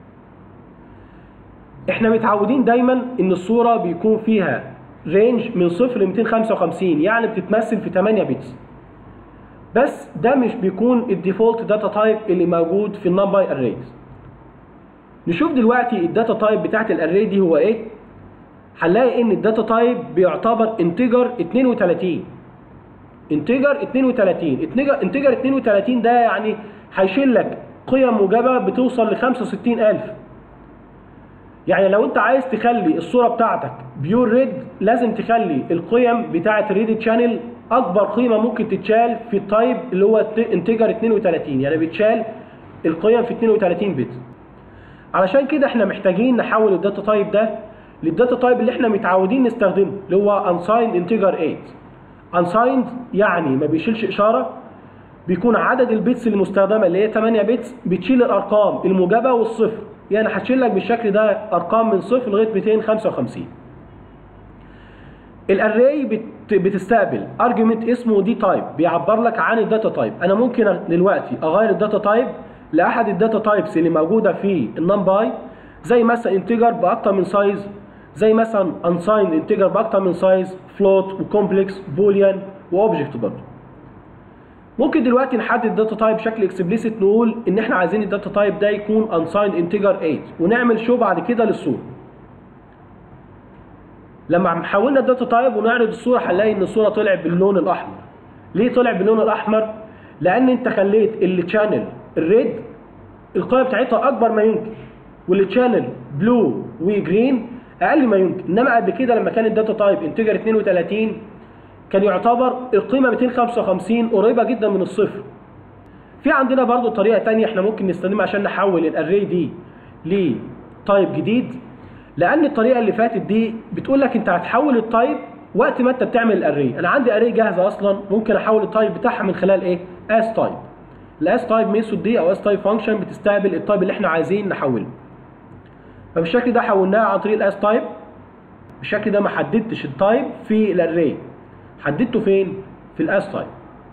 احنا متعودين دايما ان الصوره بيكون فيها رينج من 0 ل 255 يعني بتتمثل في 8 بيتس بس ده مش بيكون الديفولت داتا تايب اللي موجود في النمبر اريز نشوف دلوقتي الداتا تايب بتاعت الاري دي هو ايه هنلاقي ان الداتا تايب بيعتبر انتجر 32 انتجر 32 انتجر انتجر 32 ده يعني هيشيل لك قيم موجبه بتوصل ل 65000 يعني لو انت عايز تخلي الصوره بتاعتك بيور ريد لازم تخلي القيم بتاعه الريد شانل اكبر قيمه ممكن تتشال في التايب اللي هو انتجر 32 يعني بيتشال القيم في 32 بت علشان كده احنا محتاجين نحول الداتا تايب ده للداتا تايب اللي احنا متعودين نستخدمه اللي هو unsigned integer 8 unsigned يعني ما بيشيلش اشاره بيكون عدد البيتس المستخدمه اللي هي 8 بيتس بتشيل الارقام الموجبه والصفر يعني هتشيل لك بالشكل ده ارقام من صفر لغايه 255 الاري بت بتستقبل ارجيومنت اسمه دي تايب بيعبر لك عن الداتا تايب انا ممكن دلوقتي اغير الداتا تايب لاحد الداتا تايبس اللي موجوده في النمباي زي مثلا انتجر باكتر من سايز زي مثلا unsigned integer باكتر من سايز float وكومبلكس بوليان واوبجكت برضه ممكن دلوقتي نحدد داتا تايب بشكل اكسبليسيت نقول ان احنا عايزين الداتا تايب ده يكون unsigned integer 8 ونعمل شو بعد كده للصوره لما حولنا الداتا تايب ونعرض الصوره هنلاقي ان الصوره طلعت باللون الاحمر ليه طلع باللون الاحمر لان انت خليت التشانل الريد القيمه بتاعتها اكبر ما يمكن والتشانل بلو وجرين اقل ما يمكن انما قبل كده لما كان الداتا تايب انتجر 32 كان يعتبر القيمه 255 قريبه جدا من الصفر في عندنا برضو طريقه تانية احنا ممكن نستخدمها عشان نحول الاري دي لتايب جديد لان الطريقه اللي فاتت دي بتقول لك انت هتحول التايب وقت ما انت بتعمل الاري انا عندي اري جاهزه اصلا ممكن احول التايب بتاعها من خلال ايه اس تايب الاس تايب ميثود دي او اس تايب فانكشن بتستقبل التايب اللي احنا عايزين نحوله فبالشكل ده حولناها عن طريق الاس تايب بالشكل ده ما حددتش التايب في الاري حددته فين في الاس تايب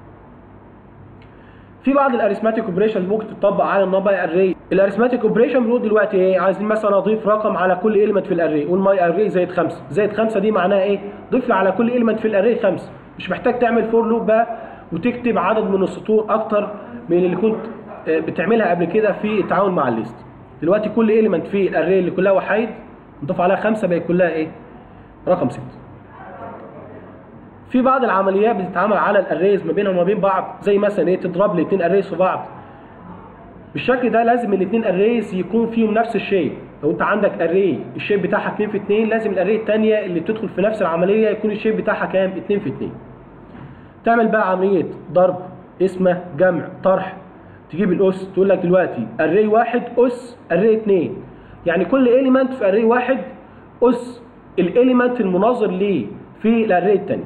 في بعض الاريثماتيك اوبريشنز ممكن تطبق على النمبر اري الاريثماتيك اوبريشن بنقول دلوقتي ايه عايزين مثلا اضيف رقم على كل ايلمنت في الاري قول ماي اري زائد 5 زائد 5 دي معناها ايه ضيف لي على كل ايلمنت في الاري 5 مش محتاج تعمل فور لوب بقى وتكتب عدد من السطور اكتر من اللي كنت بتعملها قبل كده في التعامل مع الليست دلوقتي كل ايلمنت في الاري اللي كلها وحيد نضيف عليها 5 بقت كلها ايه رقم 6 في بعض العمليات بتتعمل على الاريز ما بينهم وما بين بعض زي مثلا ايه تضرب لي اثنين اريز في بعض بالشكل ده لازم الاثنين اريز يكون فيهم نفس الشيب لو انت عندك اري الشيب بتاعها 2 في 2 لازم الاري الثانيه اللي بتدخل في نفس العمليه يكون الشيب بتاعها كام 2 في 2 تعمل بقى عمليه ضرب اسمه جمع طرح تجيب الاس تقول لك دلوقتي اري واحد اس اري 2 يعني كل اليمنت في اري واحد اس الاليمنت المناظر ليه في الاري الثاني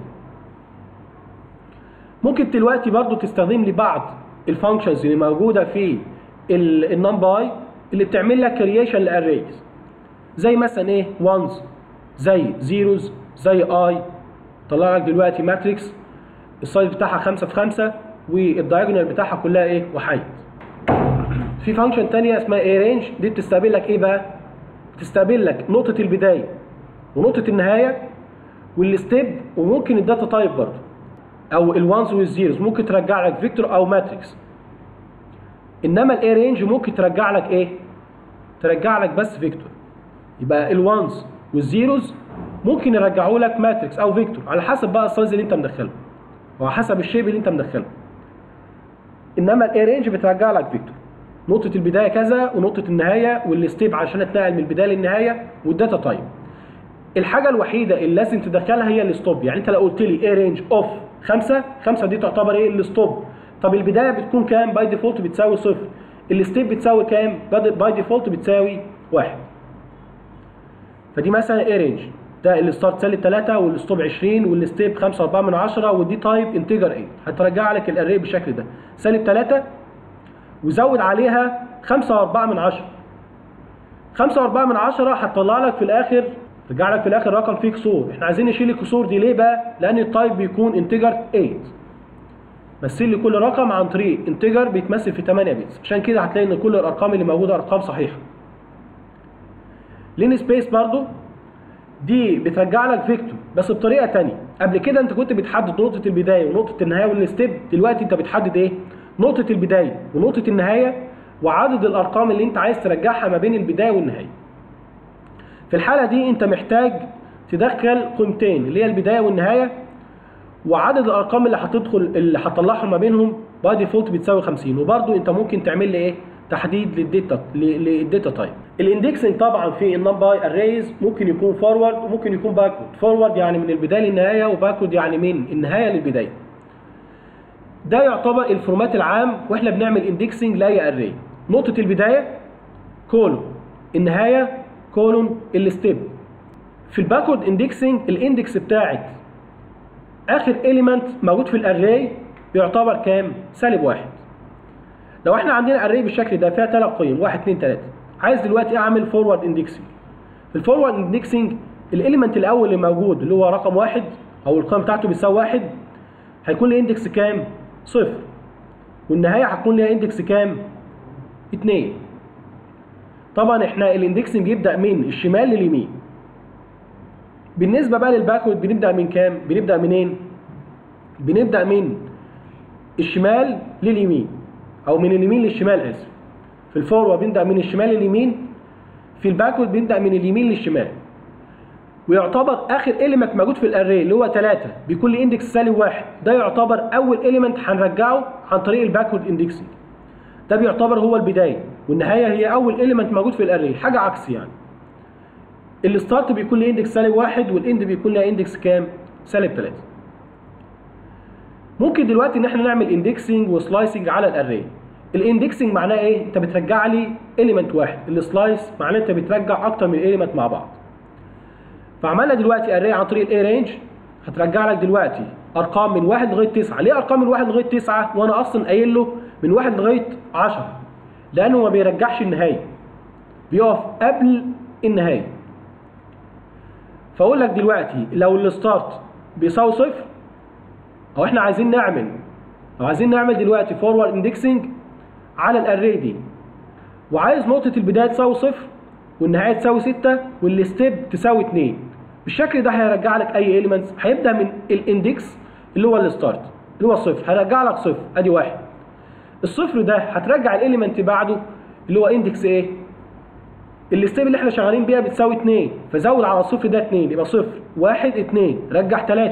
ممكن دلوقتي برضو تستخدم لي بعض الفانكشنز اللي موجوده في النمباي اللي بتعمل لك كرييشن لاريز زي مثلا ايه وانز زي زيروز زي اي طلع لك دلوقتي ماتريكس السايز بتاعها 5 في 5 والدايجونال بتاعها كلها ايه وحيد في فانكشن ثانيه اسمها اي رينج دي بتستقبل لك ايه بقى بتستقبل لك نقطه البدايه ونقطه النهايه والستيب وممكن الداتا تايب برضه او الوانز والزيروز ممكن ترجع لك فيكتور او ماتريكس انما الاي رينج ممكن ترجع لك ايه ترجع لك بس فيكتور يبقى الوانز والزيروز ممكن يرجعوا لك ماتريكس او فيكتور على حسب بقى السايز اللي انت مدخله وعلى حسب الشيب اللي انت مدخله انما الاي رينج بترجع لك فيكتور نقطة البداية كذا ونقطة النهاية والستيب عشان اتنقل من البداية للنهاية والداتا تايم الحاجة الوحيدة اللي لازم تدخلها هي الستوب يعني انت لو قلت لي ايه رينج اوف 5 5 دي تعتبر ايه الستوب طب البداية بتكون كام باي ديفولت بتساوي صفر الستيب بتساوي كام باي ديفولت بتساوي واحد فدي مثلا ايه رينج ده الستارت سالب 3 والستوب 20 والستيب 5 4 من 10 ودي تايب انتجر 8 هترجع لك الاري بالشكل ده سالب 3 وزود عليها 5 4 من 10 5 4 من 10 هتطلع لك في الاخر ترجع لك في الاخر رقم فيه كسور احنا عايزين نشيل الكسور دي ليه بقى لان التايب بيكون انتجر 8 مثل لي كل رقم عن طريق انتجر بيتمثل في 8 بيتس عشان كده هتلاقي ان كل الارقام اللي موجوده ارقام صحيحه لين سبيس برضو دي بترجع لك فيكتور بس بطريقه ثانيه قبل كده انت كنت بتحدد نقطه البدايه ونقطه النهايه والستيب دلوقتي انت بتحدد ايه نقطه البدايه ونقطه النهايه وعدد الارقام اللي انت عايز ترجعها ما بين البدايه والنهايه في الحاله دي انت محتاج تدخل قيمتين اللي هي البدايه والنهايه وعدد الارقام اللي هتدخل اللي هتطلعهم ما بينهم باي ديفولت بتساوي 50 وبرده انت ممكن تعمل لي ايه تحديد للداتا للداتا تايب الاندكسنج طبعا في النمباي اريز ممكن يكون فورورد وممكن يكون باكورد فورورد يعني من البدايه للنهايه وباكورد يعني من النهايه للبدايه ده يعتبر الفورمات العام واحنا بنعمل اندكسنج لاي اري نقطه البدايه كولون النهايه كولون الستيب في الباكورد اندكسنج الاندكس بتاعت اخر اليمنت موجود في الاري بيعتبر كام سالب واحد لو احنا عندنا اري بالشكل ده فيها ثلاث قيم 1 2 3 عايز دلوقتي اعمل فورورد اندكسنج في الفورورد اندكسنج الاليمنت الاول اللي موجود اللي هو رقم واحد او القيمه بتاعته بتساوي واحد هيكون لي اندكس كام صفر والنهايه هتكون ليها اندكس كام 2 طبعا احنا الاندكسنج يبدا من الشمال لليمين بالنسبه بقى للباكورد بنبدا من كام بنبدا منين بنبدا من الشمال لليمين او من اليمين للشمال اسف في الفورورد بنبدا من الشمال لليمين في الباكورد بنبدا من اليمين للشمال ويعتبر اخر اليمنت موجود في الاري اللي هو 3 بكل اندكس سالب واحد ده يعتبر اول اليمنت هنرجعه عن طريق الباكورد اندكسنج ده بيعتبر هو البدايه والنهايه هي اول اليمنت موجود في الاري حاجه عكس يعني الستارت بيكون له اندكس سالب واحد والاند بيكون له اندكس كام سالب 3 ممكن دلوقتي ان احنا نعمل اندكسنج وسلايسنج على الاري الاندكسنج معناه ايه انت بترجع لي اليمنت واحد السلايس معناه انت بترجع اكتر من اليمنت مع بعض فعملنا دلوقتي اري عن طريق الاي رينج هترجع لك دلوقتي ارقام من 1 لغايه 9 ليه ارقام من 1 لغايه 9 وانا اصلا قايل له من 1 لغايه 10 لانه ما بيرجعش النهايه بيقف قبل النهايه فاقول لك دلوقتي لو الستارت بيساوي صفر او احنا عايزين نعمل او عايزين نعمل دلوقتي فورورد اندكسنج على الاري دي وعايز نقطه البدايه تساوي صفر والنهايه تساوي 6 والستيب تساوي 2 بالشكل ده هيرجع لك اي اليمنتس هيبدا من الاندكس اللي هو الستارت اللي هو الصفر هيرجع لك صفر ادي واحد الصفر ده هترجع الاليمنت بعده اللي هو اندكس ايه الستيب اللي احنا شغالين بيها بتساوي 2 فزود على الصفر ده 2 يبقى صفر 1 2 رجع 3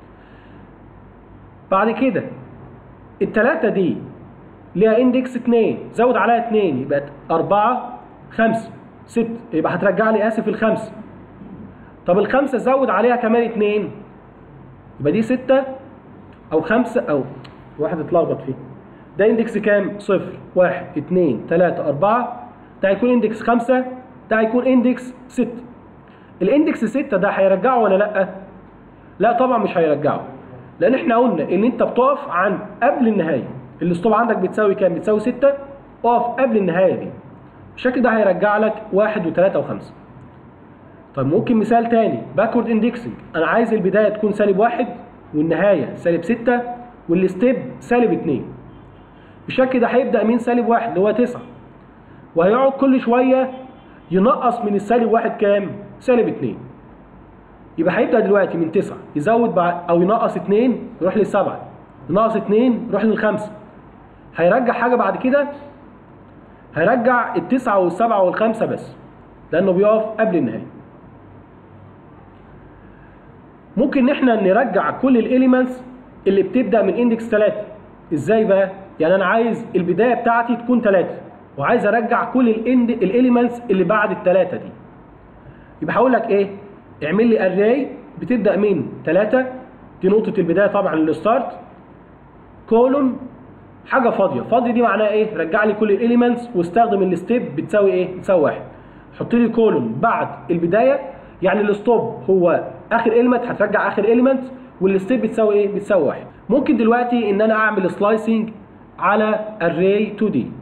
بعد كده التلاتة دي ليها اندكس 2 زود عليها 2 يبقى 4 5 6 يبقى هترجع لي اسف الخمسه طب الخمسه زود عليها كمان 2 يبقى دي 6 او 5 او واحد اتلخبط فيه ده اندكس كام؟ صفر واحد اتنين تلاتة أربعة ده هيكون اندكس خمسة ده هيكون اندكس ستة الاندكس ستة ده هيرجعه ولا لأ؟ لا طبعا مش هيرجعه لأن احنا قلنا إن أنت بتقف عن قبل النهاية الاسطوبة عندك بتساوي كام؟ بتساوي ستة اقف قبل النهاية دي الشكل ده هيرجع لك واحد وثلاثة وخمسة طيب ممكن مثال تاني باكورد اندكسنج انا عايز البداية تكون سالب واحد والنهاية سالب ستة والستيب سالب اتنين بالشكل ده هيبدأ من سالب واحد اللي هو تسعة وهيقعد كل شوية ينقص من السالب واحد كام؟ سالب اتنين يبقى هيبدأ دلوقتي من تسعة يزود بعد أو ينقص اتنين يروح للسبعة ينقص اتنين يروح للخمسة هيرجع حاجة بعد كده هيرجع التسعة والسبعة والخمسة بس لأنه بيقف قبل النهاية ممكن ان احنا نرجع كل الاليمنتس اللي بتبدا من اندكس 3 ازاي بقى يعني انا عايز البدايه بتاعتي تكون 3 وعايز ارجع كل الاليمنتس اللي بعد الثلاثه دي يبقى هقول لك ايه اعمل لي اري بتبدا من 3 دي نقطه البدايه طبعا الستارت كولون حاجه فاضيه فاضي دي معناها ايه رجع لي كل الاليمنتس واستخدم الستيب بتساوي ايه بتساوي واحد حط لي كولون بعد البدايه يعني الستوب هو اخر اليمنت هترجع اخر اليمنت والستيب بتساوي ايه بتساوي واحد ممكن دلوقتي ان انا اعمل سلايسنج على array 2 دي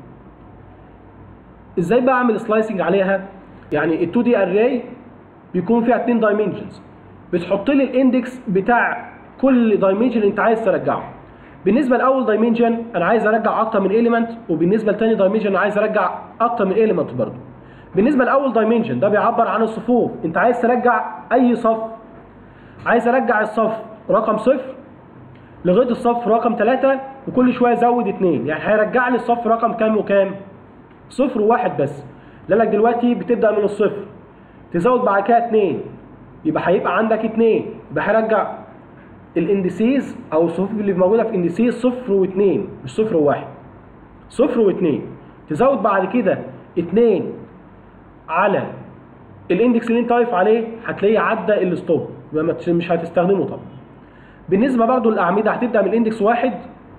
ازاي بقى اعمل سلايسنج عليها يعني ال 2 دي array بيكون فيها اتنين دايمنشنز بتحط لي الاندكس بتاع كل دايمنشن انت عايز ترجعه بالنسبه لاول دايمنشن انا عايز ارجع اكتر من اليمنت وبالنسبه لتاني دايمنشن انا عايز ارجع اكتر من اليمنت برضه بالنسبه لاول دايمنشن ده بيعبر عن الصفوف انت عايز ترجع اي صف عايز ارجع الصف رقم صفر لغايه الصف رقم 3 وكل شويه ازود 2 يعني هيرجع لي الصف رقم كام وكام صفر وواحد بس لك دلوقتي بتبدا من الصفر تزود بعد كده 2 يبقى هيبقى عندك 2 يبقى هيرجع الاندسيز او الصفوف اللي موجوده في اندسيز صفر واثنين مش صفر وواحد صفر واثنين تزود بعد كده 2 على الاندكس اللي انت واقف عليه هتلاقيه عدى الستوب يبقى مش هتستخدمه طبعا بالنسبه برضو للاعمده هتبدا من الاندكس واحد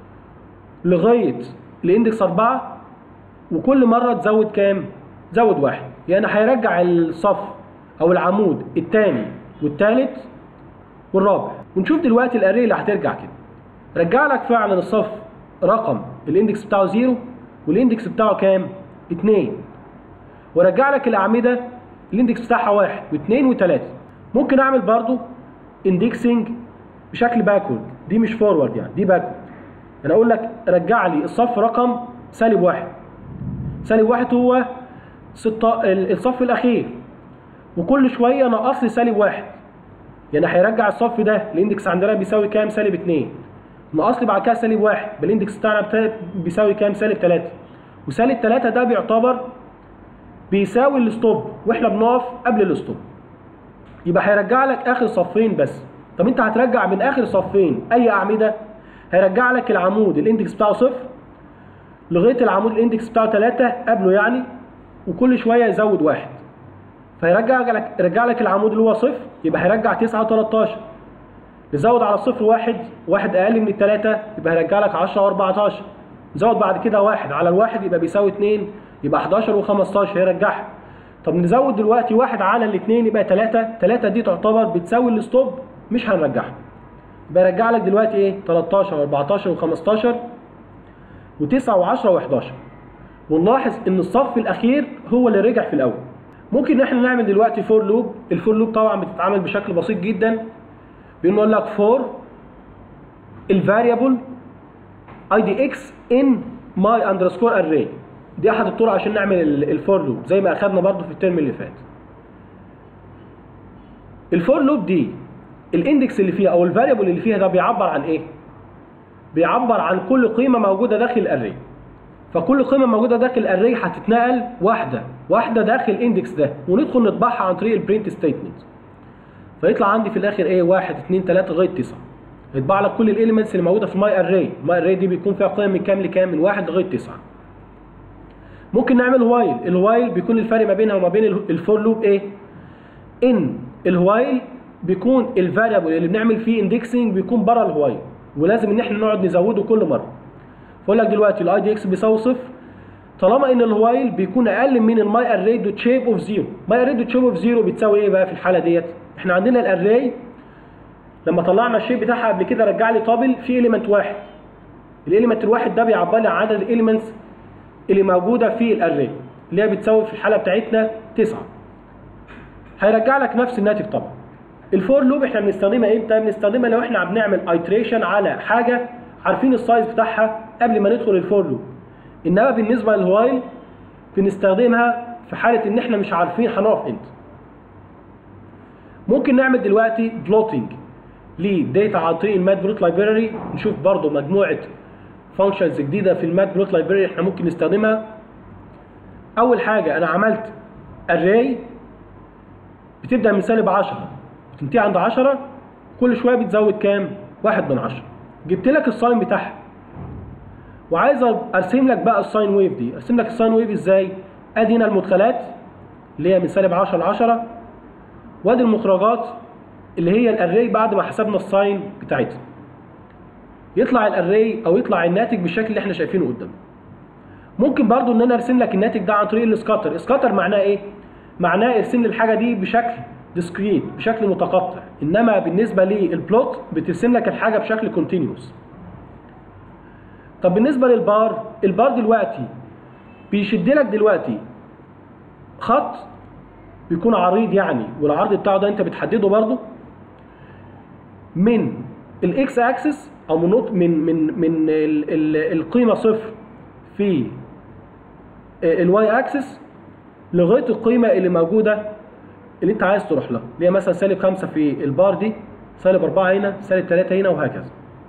لغايه الاندكس أربعة وكل مره تزود كام تزود واحد يعني هيرجع الصف او العمود الثاني والثالث والرابع ونشوف دلوقتي الاري اللي هترجع كده رجع لك فعلا الصف رقم الاندكس بتاعه زيرو والاندكس بتاعه كام 2 ورجع لك الاعمده الاندكس بتاعها واحد واثنين وثلاثه ممكن اعمل برضو اندكسنج بشكل باكورد دي مش فورورد يعني دي باكورد انا اقول لك رجع لي الصف رقم سالب واحد سالب واحد هو ستة الصف الاخير وكل شويه نقص لي سالب واحد يعني هيرجع الصف ده الاندكس عندنا بيساوي كام سالب 2 ناقص لي بعد كده سالب 1 بالاندكس بتاعنا بتا- بيساوي كام سالب 3 وسالب 3 ده بيعتبر بيساوي الستوب واحنا بنقف قبل الستوب يبقى هيرجع لك اخر صفين بس طب انت هترجع من اخر صفين اي اعمده هيرجع لك العمود الاندكس بتاعه صفر لغايه العمود الاندكس بتاعه 3 قبله يعني وكل شويه يزود واحد فيرجع لك يرجع لك العمود اللي هو صفر يبقى هيرجع 9 و13 نزود على الصفر واحد واحد اقل من الثلاثه يبقى هيرجع لك 10 و14 نزود بعد كده واحد على الواحد يبقى بيساوي 2 يبقى 11 و15 هيرجعها طب نزود دلوقتي واحد على الاثنين يبقى 3 3 دي تعتبر بتساوي الستوب مش هنرجعها يبقى يرجع لك دلوقتي ايه 13 و14 و15 و9 و10 و11 ونلاحظ ان الصف الاخير هو اللي رجع في الاول ممكن ان احنا نعمل دلوقتي فور لوب الفور لوب طبعا بتتعمل بشكل بسيط جدا بنقول لك فور الفاريبل اي دي اكس ان ماي اندرسكور اري دي احد الطرق عشان نعمل الفور لوب زي ما اخدنا برضو في الترم اللي فات الفور لوب دي الاندكس اللي فيها او الفاريبل اللي فيها ده بيعبر عن ايه بيعبر عن كل قيمه موجوده داخل الاري فكل قيمه موجوده داخل الاري هتتنقل واحده واحده داخل الاندكس ده وندخل نطبعها عن طريق البرنت ستيتمنت فيطلع عندي في الاخر ايه 1 2 3 لغايه 9 يطبع لك كل الاليمنتس اللي موجوده في الماي اري الماي اري دي بيكون فيها قيم من كام لكام من 1 لغايه 9 ممكن نعمل وايل الوايل بيكون الفرق ما بينها وما بين الفور لوب ايه ان الوايل بيكون الفاريبل اللي بنعمل فيه اندكسنج بيكون بره الوايل ولازم ان احنا نقعد نزوده كل مره فاقول لك دلوقتي الاي دي اكس بيساوي صفر طالما ان الوايل بيكون اقل من الماي اري دوت شيب اوف زيرو ماي اري دوت شيب اوف زيرو بتساوي ايه بقى في الحاله ديت احنا عندنا الاري لما طلعنا الشيب بتاعها قبل كده رجع لي طابل في اليمنت واحد الاليمنت الواحد ده بيعبر لي عن عدد الاليمنتس اللي موجوده في الاري اللي هي بتساوي في الحاله بتاعتنا 9 هيرجع لك نفس الناتج طبعا الفور لوب احنا بنستخدمها امتى بنستخدمها لو احنا بنعمل ايتريشن على حاجه عارفين السايز بتاعها قبل ما ندخل الفور لوب انما بالنسبه للوايل بنستخدمها في حاله ان احنا مش عارفين هنقف امتى ممكن نعمل دلوقتي بلوتنج لداتا عن طريق المات بلوت لايبراري نشوف برضو مجموعه فانكشنز جديده في المات بلوت لايبراري احنا ممكن نستخدمها اول حاجه انا عملت اري بتبدا من سالب 10 وتنتهي عند 10 كل شويه بتزود كام واحد من 10 جبت لك الساين بتاعها وعايز ارسم لك بقى الساين ويف دي ارسم لك الساين ويف ازاي ادي هنا المدخلات اللي هي من سالب 10 ل 10 وادي المخرجات اللي هي الاري بعد ما حسبنا الساين بتاعتها يطلع الاري او يطلع الناتج بالشكل اللي احنا شايفينه قدامنا ممكن برضو ان انا ارسم لك الناتج ده عن طريق السكاتر السكاتر معناه ايه معناه ارسم لي الحاجه دي بشكل ديسكريت بشكل متقطع انما بالنسبه للبلوت بترسم لك الحاجه بشكل كونتينيوس طب بالنسبه للبار البار دلوقتي بيشد لك دلوقتي خط بيكون عريض يعني والعرض بتاعه ده انت بتحدده برضه من الاكس اكسس او من نقط من من من ال ال القيمه صفر في الواي اكسس لغايه القيمه اللي موجوده اللي انت عايز تروح لها اللي هي مثلا سالب 5 في البار دي سالب 4 هنا سالب 3 هنا وهكذا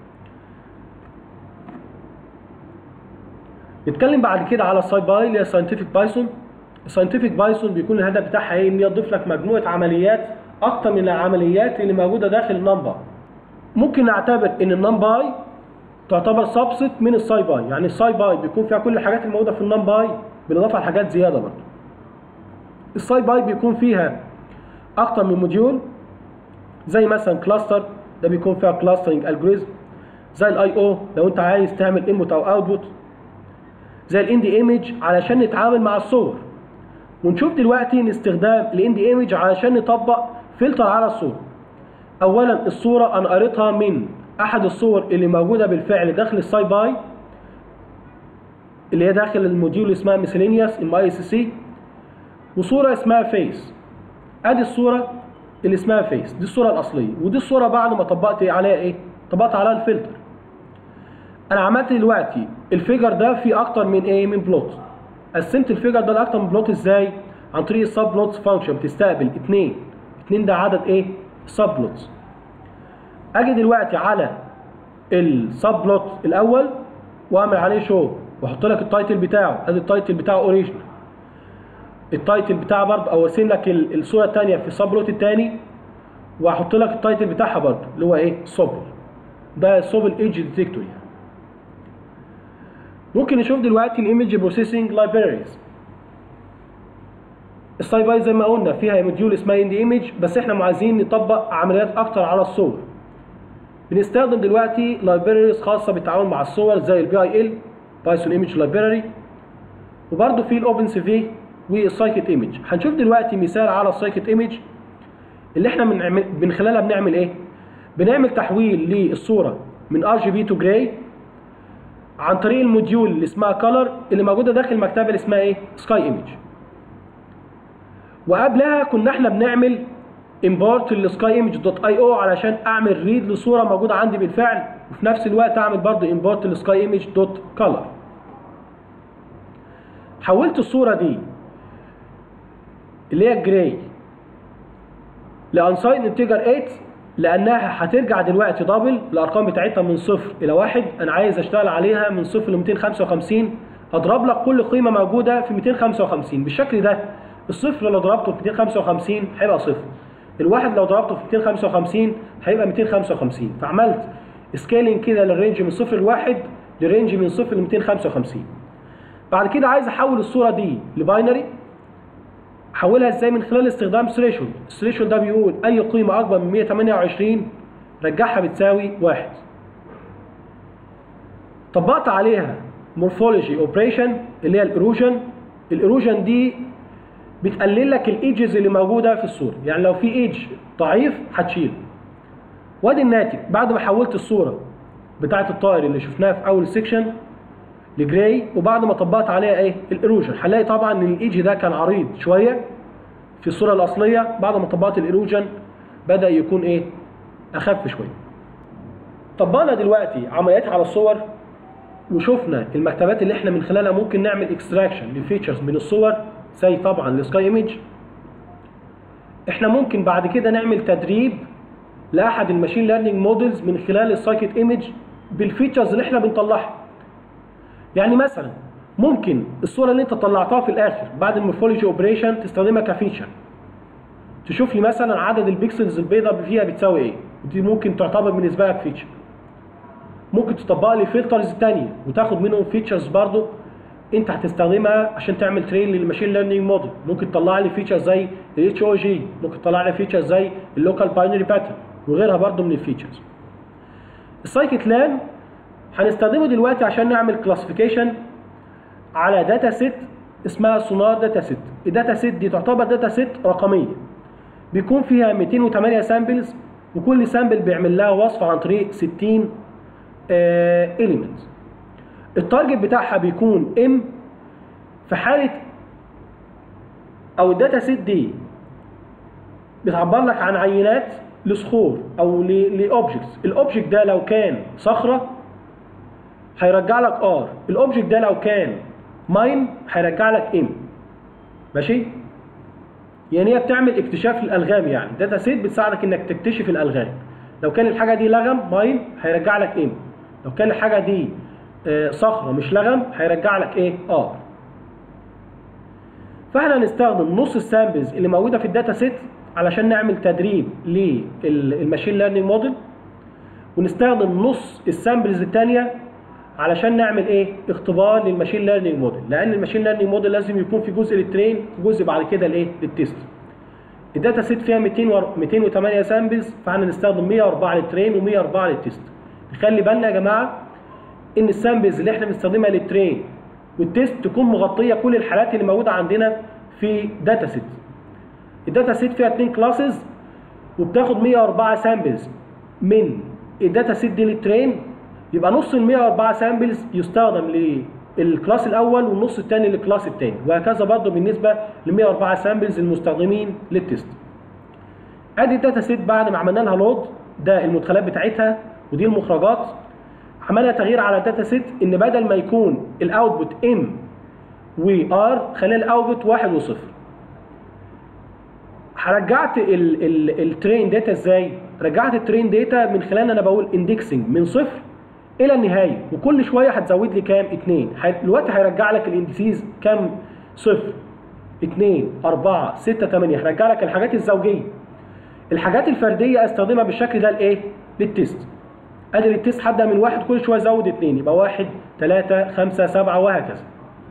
نتكلم بعد كده على الساي باي اللي هي ساينتفك بايثون الساينتفك بايثون بيكون الهدف بتاعها ايه ان هي تضيف لك مجموعه عمليات اكتر من العمليات اللي موجوده داخل النمبر ممكن نعتبر ان النمباي تعتبر سبست من الساي باي يعني الساي باي بيكون فيها كل الحاجات الموجوده في النمباي بالاضافه لحاجات زياده برضه الساي باي بيكون فيها اكتر من موديول زي مثلا كلاستر ده بيكون فيها كلاسترنج الجوريزم زي الاي او لو انت عايز تعمل انبوت او اوتبوت زي الاندي ايمج علشان نتعامل مع الصور ونشوف دلوقتي ان استخدام الاندي ايمج علشان نطبق فلتر على الصوره اولا الصوره انا قريتها من احد الصور اللي موجوده بالفعل داخل الساي باي اللي هي داخل الموديول اللي اسمها ميسلينيوس ام اي سي سي وصوره اسمها فيس ادي الصوره اللي اسمها فيس دي الصوره الاصليه ودي الصوره بعد ما طبقت عليها ايه طبقت عليها الفلتر انا عملت دلوقتي الفيجر ده فيه اكتر من ايه من بلوت قسمت الفيجر ده لاكتر من بلوت ازاي عن طريق السب بلوتس فانكشن بتستقبل 2 2 ده عدد ايه سبلوت اجي دلوقتي على السبلوت الاول واعمل عليه شو واحط لك التايتل بتاعه ادي التايتل بتاعه اوريجينال التايتل بتاعه برضه او ارسم لك ال- الصوره الثانيه في السبلوت الثاني واحط لك التايتل بتاعها برضه اللي هو ايه سوبل ده سوبل ايدج ديتكتور يعني ممكن نشوف دلوقتي الايمج بروسيسنج لايبراريز الساي باي زي ما قلنا فيها موديول اسمها اند ايمج بس احنا عايزين نطبق عمليات اكتر على الصور بنستخدم دلوقتي لايبراريز خاصه بالتعامل مع الصور زي البي اي ال بايثون ايمج لايبراري وبرده في الاوبن سي في والسايكت ايمج هنشوف دلوقتي مثال على السايكت ايمج اللي احنا من, من خلالها بنعمل ايه بنعمل تحويل للصوره من ار جي بي تو جراي عن طريق الموديول اللي اسمها كولر اللي موجوده داخل المكتبه اللي اسمها ايه سكاي ايمج وقبلها كنا احنا بنعمل امبورت للسكاي ايمج دوت اي او علشان اعمل ريد لصوره موجوده عندي بالفعل وفي نفس الوقت اعمل برضه امبورت للسكاي ايمج دوت كولر حولت الصوره دي اللي هي الجراي لانساين انتجر 8 لانها هترجع دلوقتي دبل الارقام بتاعتها من صفر الى واحد انا عايز اشتغل عليها من صفر ل 255 اضرب لك كل قيمه موجوده في 255 بالشكل ده الصفر لو ضربته في 255 هيبقى صفر الواحد لو ضربته في 255 هيبقى 255 فعملت سكيلينج كده للرينج من صفر لواحد لرينج من صفر ل 255 بعد كده عايز احول الصوره دي لباينري احولها ازاي من خلال استخدام ثريشولد الثريشولد ده بيقول اي قيمه اكبر من 128 رجعها بتساوي واحد طبقت عليها مورفولوجي اوبريشن اللي هي الايروجن الايروجن دي بتقلل لك الايدجز اللي موجوده في الصوره يعني لو في ايدج ضعيف هتشيله وادي الناتج بعد ما حولت الصوره بتاعه الطائر اللي شفناها في اول سيكشن لجراي وبعد ما طبقت عليها ايه الايروجن هنلاقي طبعا ان الايدج ده كان عريض شويه في الصوره الاصليه بعد ما طبقت الايروجن بدا يكون ايه اخف شويه طبقنا دلوقتي عمليات على الصور وشفنا المكتبات اللي احنا من خلالها ممكن نعمل اكستراكشن لفيتشرز من الصور زي طبعا السكاي ايمج احنا ممكن بعد كده نعمل تدريب لاحد الماشين ليرنينج موديلز من خلال السايكت ايمج بالفيتشرز اللي احنا بنطلعها يعني مثلا ممكن الصوره اللي انت طلعتها في الاخر بعد المورفولوجي اوبريشن تستخدمها كفيتشر تشوف لي مثلا عدد البيكسلز البيضاء فيها بتساوي ايه ودي ممكن تعتبر بالنسبه لك فيتشر ممكن تطبق لي فلترز تانية وتاخد منهم فيتشرز برضو انت هتستخدمها عشان تعمل ترين للماشين ليرنينج موديل ممكن تطلع لي فيتشر زي الاتش او جي ممكن تطلع لي فيتشر زي اللوكال باينري باترن وغيرها برضو من الفيتشرز السايكت لان هنستخدمه دلوقتي عشان نعمل كلاسيفيكيشن على داتا سيت اسمها سونار داتا سيت الداتا سيت دي تعتبر داتا سيت رقميه بيكون فيها 208 سامبلز وكل سامبل بيعمل لها وصف عن طريق 60 اليمنت التارجت بتاعها بيكون ام في حاله او الداتا سيت دي بتعبر لك عن عينات لصخور او لاوبجكتس الاوبجكت ده لو كان صخره هيرجع لك ار الاوبجكت ده لو كان ماين هيرجع لك ام ماشي يعني هي بتعمل اكتشاف للالغام يعني داتا سيت بتساعدك انك تكتشف الالغام لو كان الحاجه دي لغم ماين هيرجع لك ام لو كان الحاجه دي آه، صخره مش لغم هيرجع لك ايه ار فاحنا هنستخدم نص السامبلز اللي موجوده في الداتا سيت علشان نعمل تدريب للماشين ليرنينج موديل ونستخدم نص السامبلز الثانيه علشان نعمل ايه اختبار للماشين ليرنينج موديل لان الماشين ليرنينج موديل لازم يكون في جزء للترين وجزء بعد كده الايه للتيست الداتا سيت فيها 200 و 208 سامبلز فاحنا نستخدم 104 للترين و104 للتيست نخلي بالنا يا جماعه ان السامبلز اللي احنا بنستخدمها للترين والتيست تكون مغطيه كل الحالات اللي موجوده عندنا في داتا سيت الداتا سيت فيها اثنين كلاسز وبتاخد 104 سامبلز من الداتا سيت دي للترين يبقى نص ال 104 سامبلز يستخدم للكلاس الاول والنص الثاني للكلاس الثاني وهكذا برضه بالنسبه ل 104 سامبلز المستخدمين للتيست ادي الداتا سيت بعد ما عملنا لها لود ده المدخلات بتاعتها ودي المخرجات عملنا تغيير على الداتا سيت ان بدل ما يكون الاوتبوت ام وار خلينا الاوتبوت واحد وصفر رجعت الترين داتا ازاي رجعت الترين داتا من خلال انا بقول اندكسنج من صفر الى النهايه وكل شويه هتزود لي كام اتنين ه- دلوقتي هيرجع لك الاندسيز كام صفر اتنين اربعة ستة تمانية هيرجع لك الحاجات الزوجيه الحاجات الفرديه استخدمها بالشكل ده لايه للتيست ادي التيست هبدا من واحد كل شويه ازود اتنين يبقى واحد تلاتة خمسة سبعة وهكذا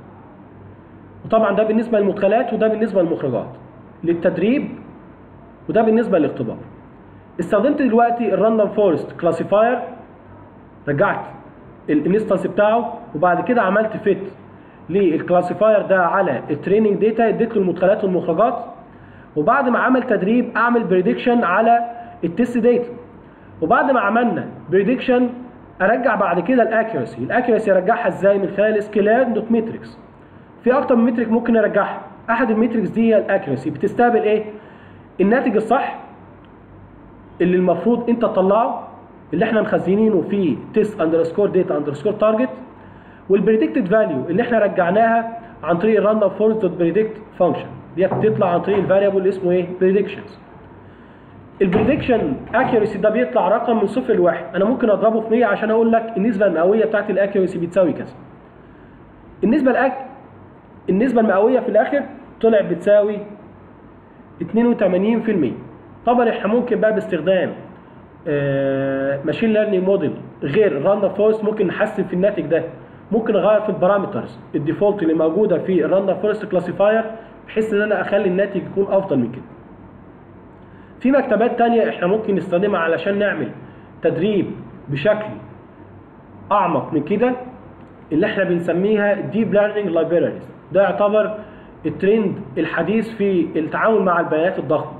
وطبعا ده بالنسبه للمدخلات وده بالنسبه للمخرجات للتدريب وده بالنسبه للاختبار استخدمت دلوقتي الراندوم فورست كلاسيفاير رجعت الانستنس بتاعه وبعد كده عملت فيت للكلاسيفاير ده على التريننج داتا اديت له المدخلات والمخرجات وبعد ما عمل تدريب اعمل بريدكشن على التست داتا وبعد ما عملنا بريدكشن ارجع بعد كده الاكيرسي الاكيرسي ارجعها ازاي من خلال سكيلار دوت ماتريكس في اكتر من مترك ممكن ارجعها احد المتركس دي هي الاكيرسي بتستقبل ايه الناتج الصح اللي المفروض انت تطلعه اللي احنا مخزنينه في تيست اندرسكور داتا اندرسكور تارجت والبريدكتد فاليو اللي احنا رجعناها عن طريق الراندوم فورست دوت بريدكت فانكشن دي بتطلع عن طريق الفاريبل اللي اسمه ايه بريدكشنز البريدكشن اكيورسي ده بيطلع رقم من صفر لواحد انا ممكن اضربه في 100 عشان اقول لك النسبه المئويه بتاعت الاكيورسي بتساوي كذا النسبه الأك... النسبه المئويه في الاخر طلع بتساوي 82% طبعا احنا ممكن بقى باستخدام ماشين ليرنينج موديل غير الراندوم فورست ممكن نحسن في الناتج ده ممكن اغير في البارامترز الديفولت اللي موجوده في الراندوم فورست كلاسيفاير بحيث ان انا اخلي الناتج يكون افضل من كده في مكتبات تانية احنا ممكن نستخدمها علشان نعمل تدريب بشكل اعمق من كده اللي احنا بنسميها ديب ليرنينج لايبراريز ده يعتبر الترند الحديث في التعامل مع البيانات الضخمه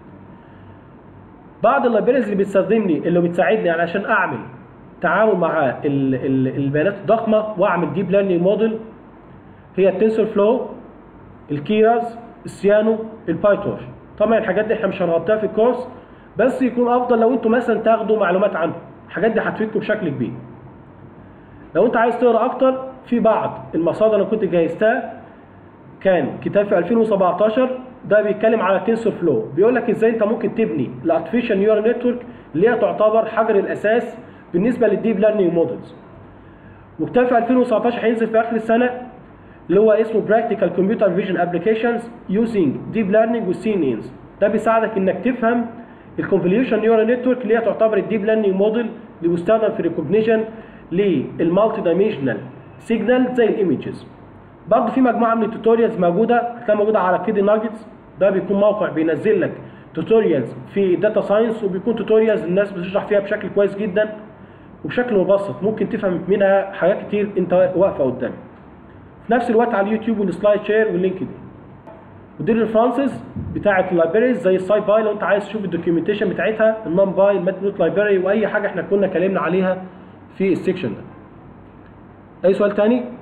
بعض اللايبراريز اللي بتستخدمني اللي بتساعدني علشان اعمل تعامل مع ال ال البيانات الضخمه واعمل ديب ليرنينج موديل هي التنسور فلو الكيراز السيانو البايتورش طبعا الحاجات دي احنا مش هنغطيها في الكورس بس يكون افضل لو انتوا مثلا تاخدوا معلومات عنه الحاجات دي هتفيدكم بشكل كبير لو انت عايز تقرا اكتر في بعض المصادر اللي كنت جهزتها كان كتاب في 2017 ده بيتكلم على تنسور فلو بيقول لك ازاي انت ممكن تبني الارتفيشال نيورال نتورك اللي هي تعتبر حجر الاساس بالنسبه للديب ليرنينج مودلز وكتاب في 2017 هينزل في اخر السنه اللي هو اسمه Practical Computer Vision Applications Using Deep Learning with CNNs ده بيساعدك انك تفهم الكونفوليوشن نيورال نتورك اللي هي تعتبر الديب ليرنينج موديل اللي بيستخدم في ريكوجنيشن للمالتي دايمنشنال سيجنال زي الايمجز برضه في مجموعه من التوتوريالز موجوده هتلاقيها موجوده على كيدي ناجتس ده بيكون موقع بينزل لك توتوريالز في داتا ساينس وبيكون توتوريالز الناس بتشرح فيها بشكل كويس جدا وبشكل مبسط ممكن تفهم منها حاجات كتير انت واقفه قدامك في نفس الوقت على اليوتيوب والسلايد شير واللينك دي ودي الريفرنسز بتاعه اللايبريز زي الساي باي لو انت عايز تشوف الدوكيومنتيشن بتاعتها النون باي المات نوت لايبراري واي حاجه احنا كنا اتكلمنا عليها في السكشن ده اي سؤال تاني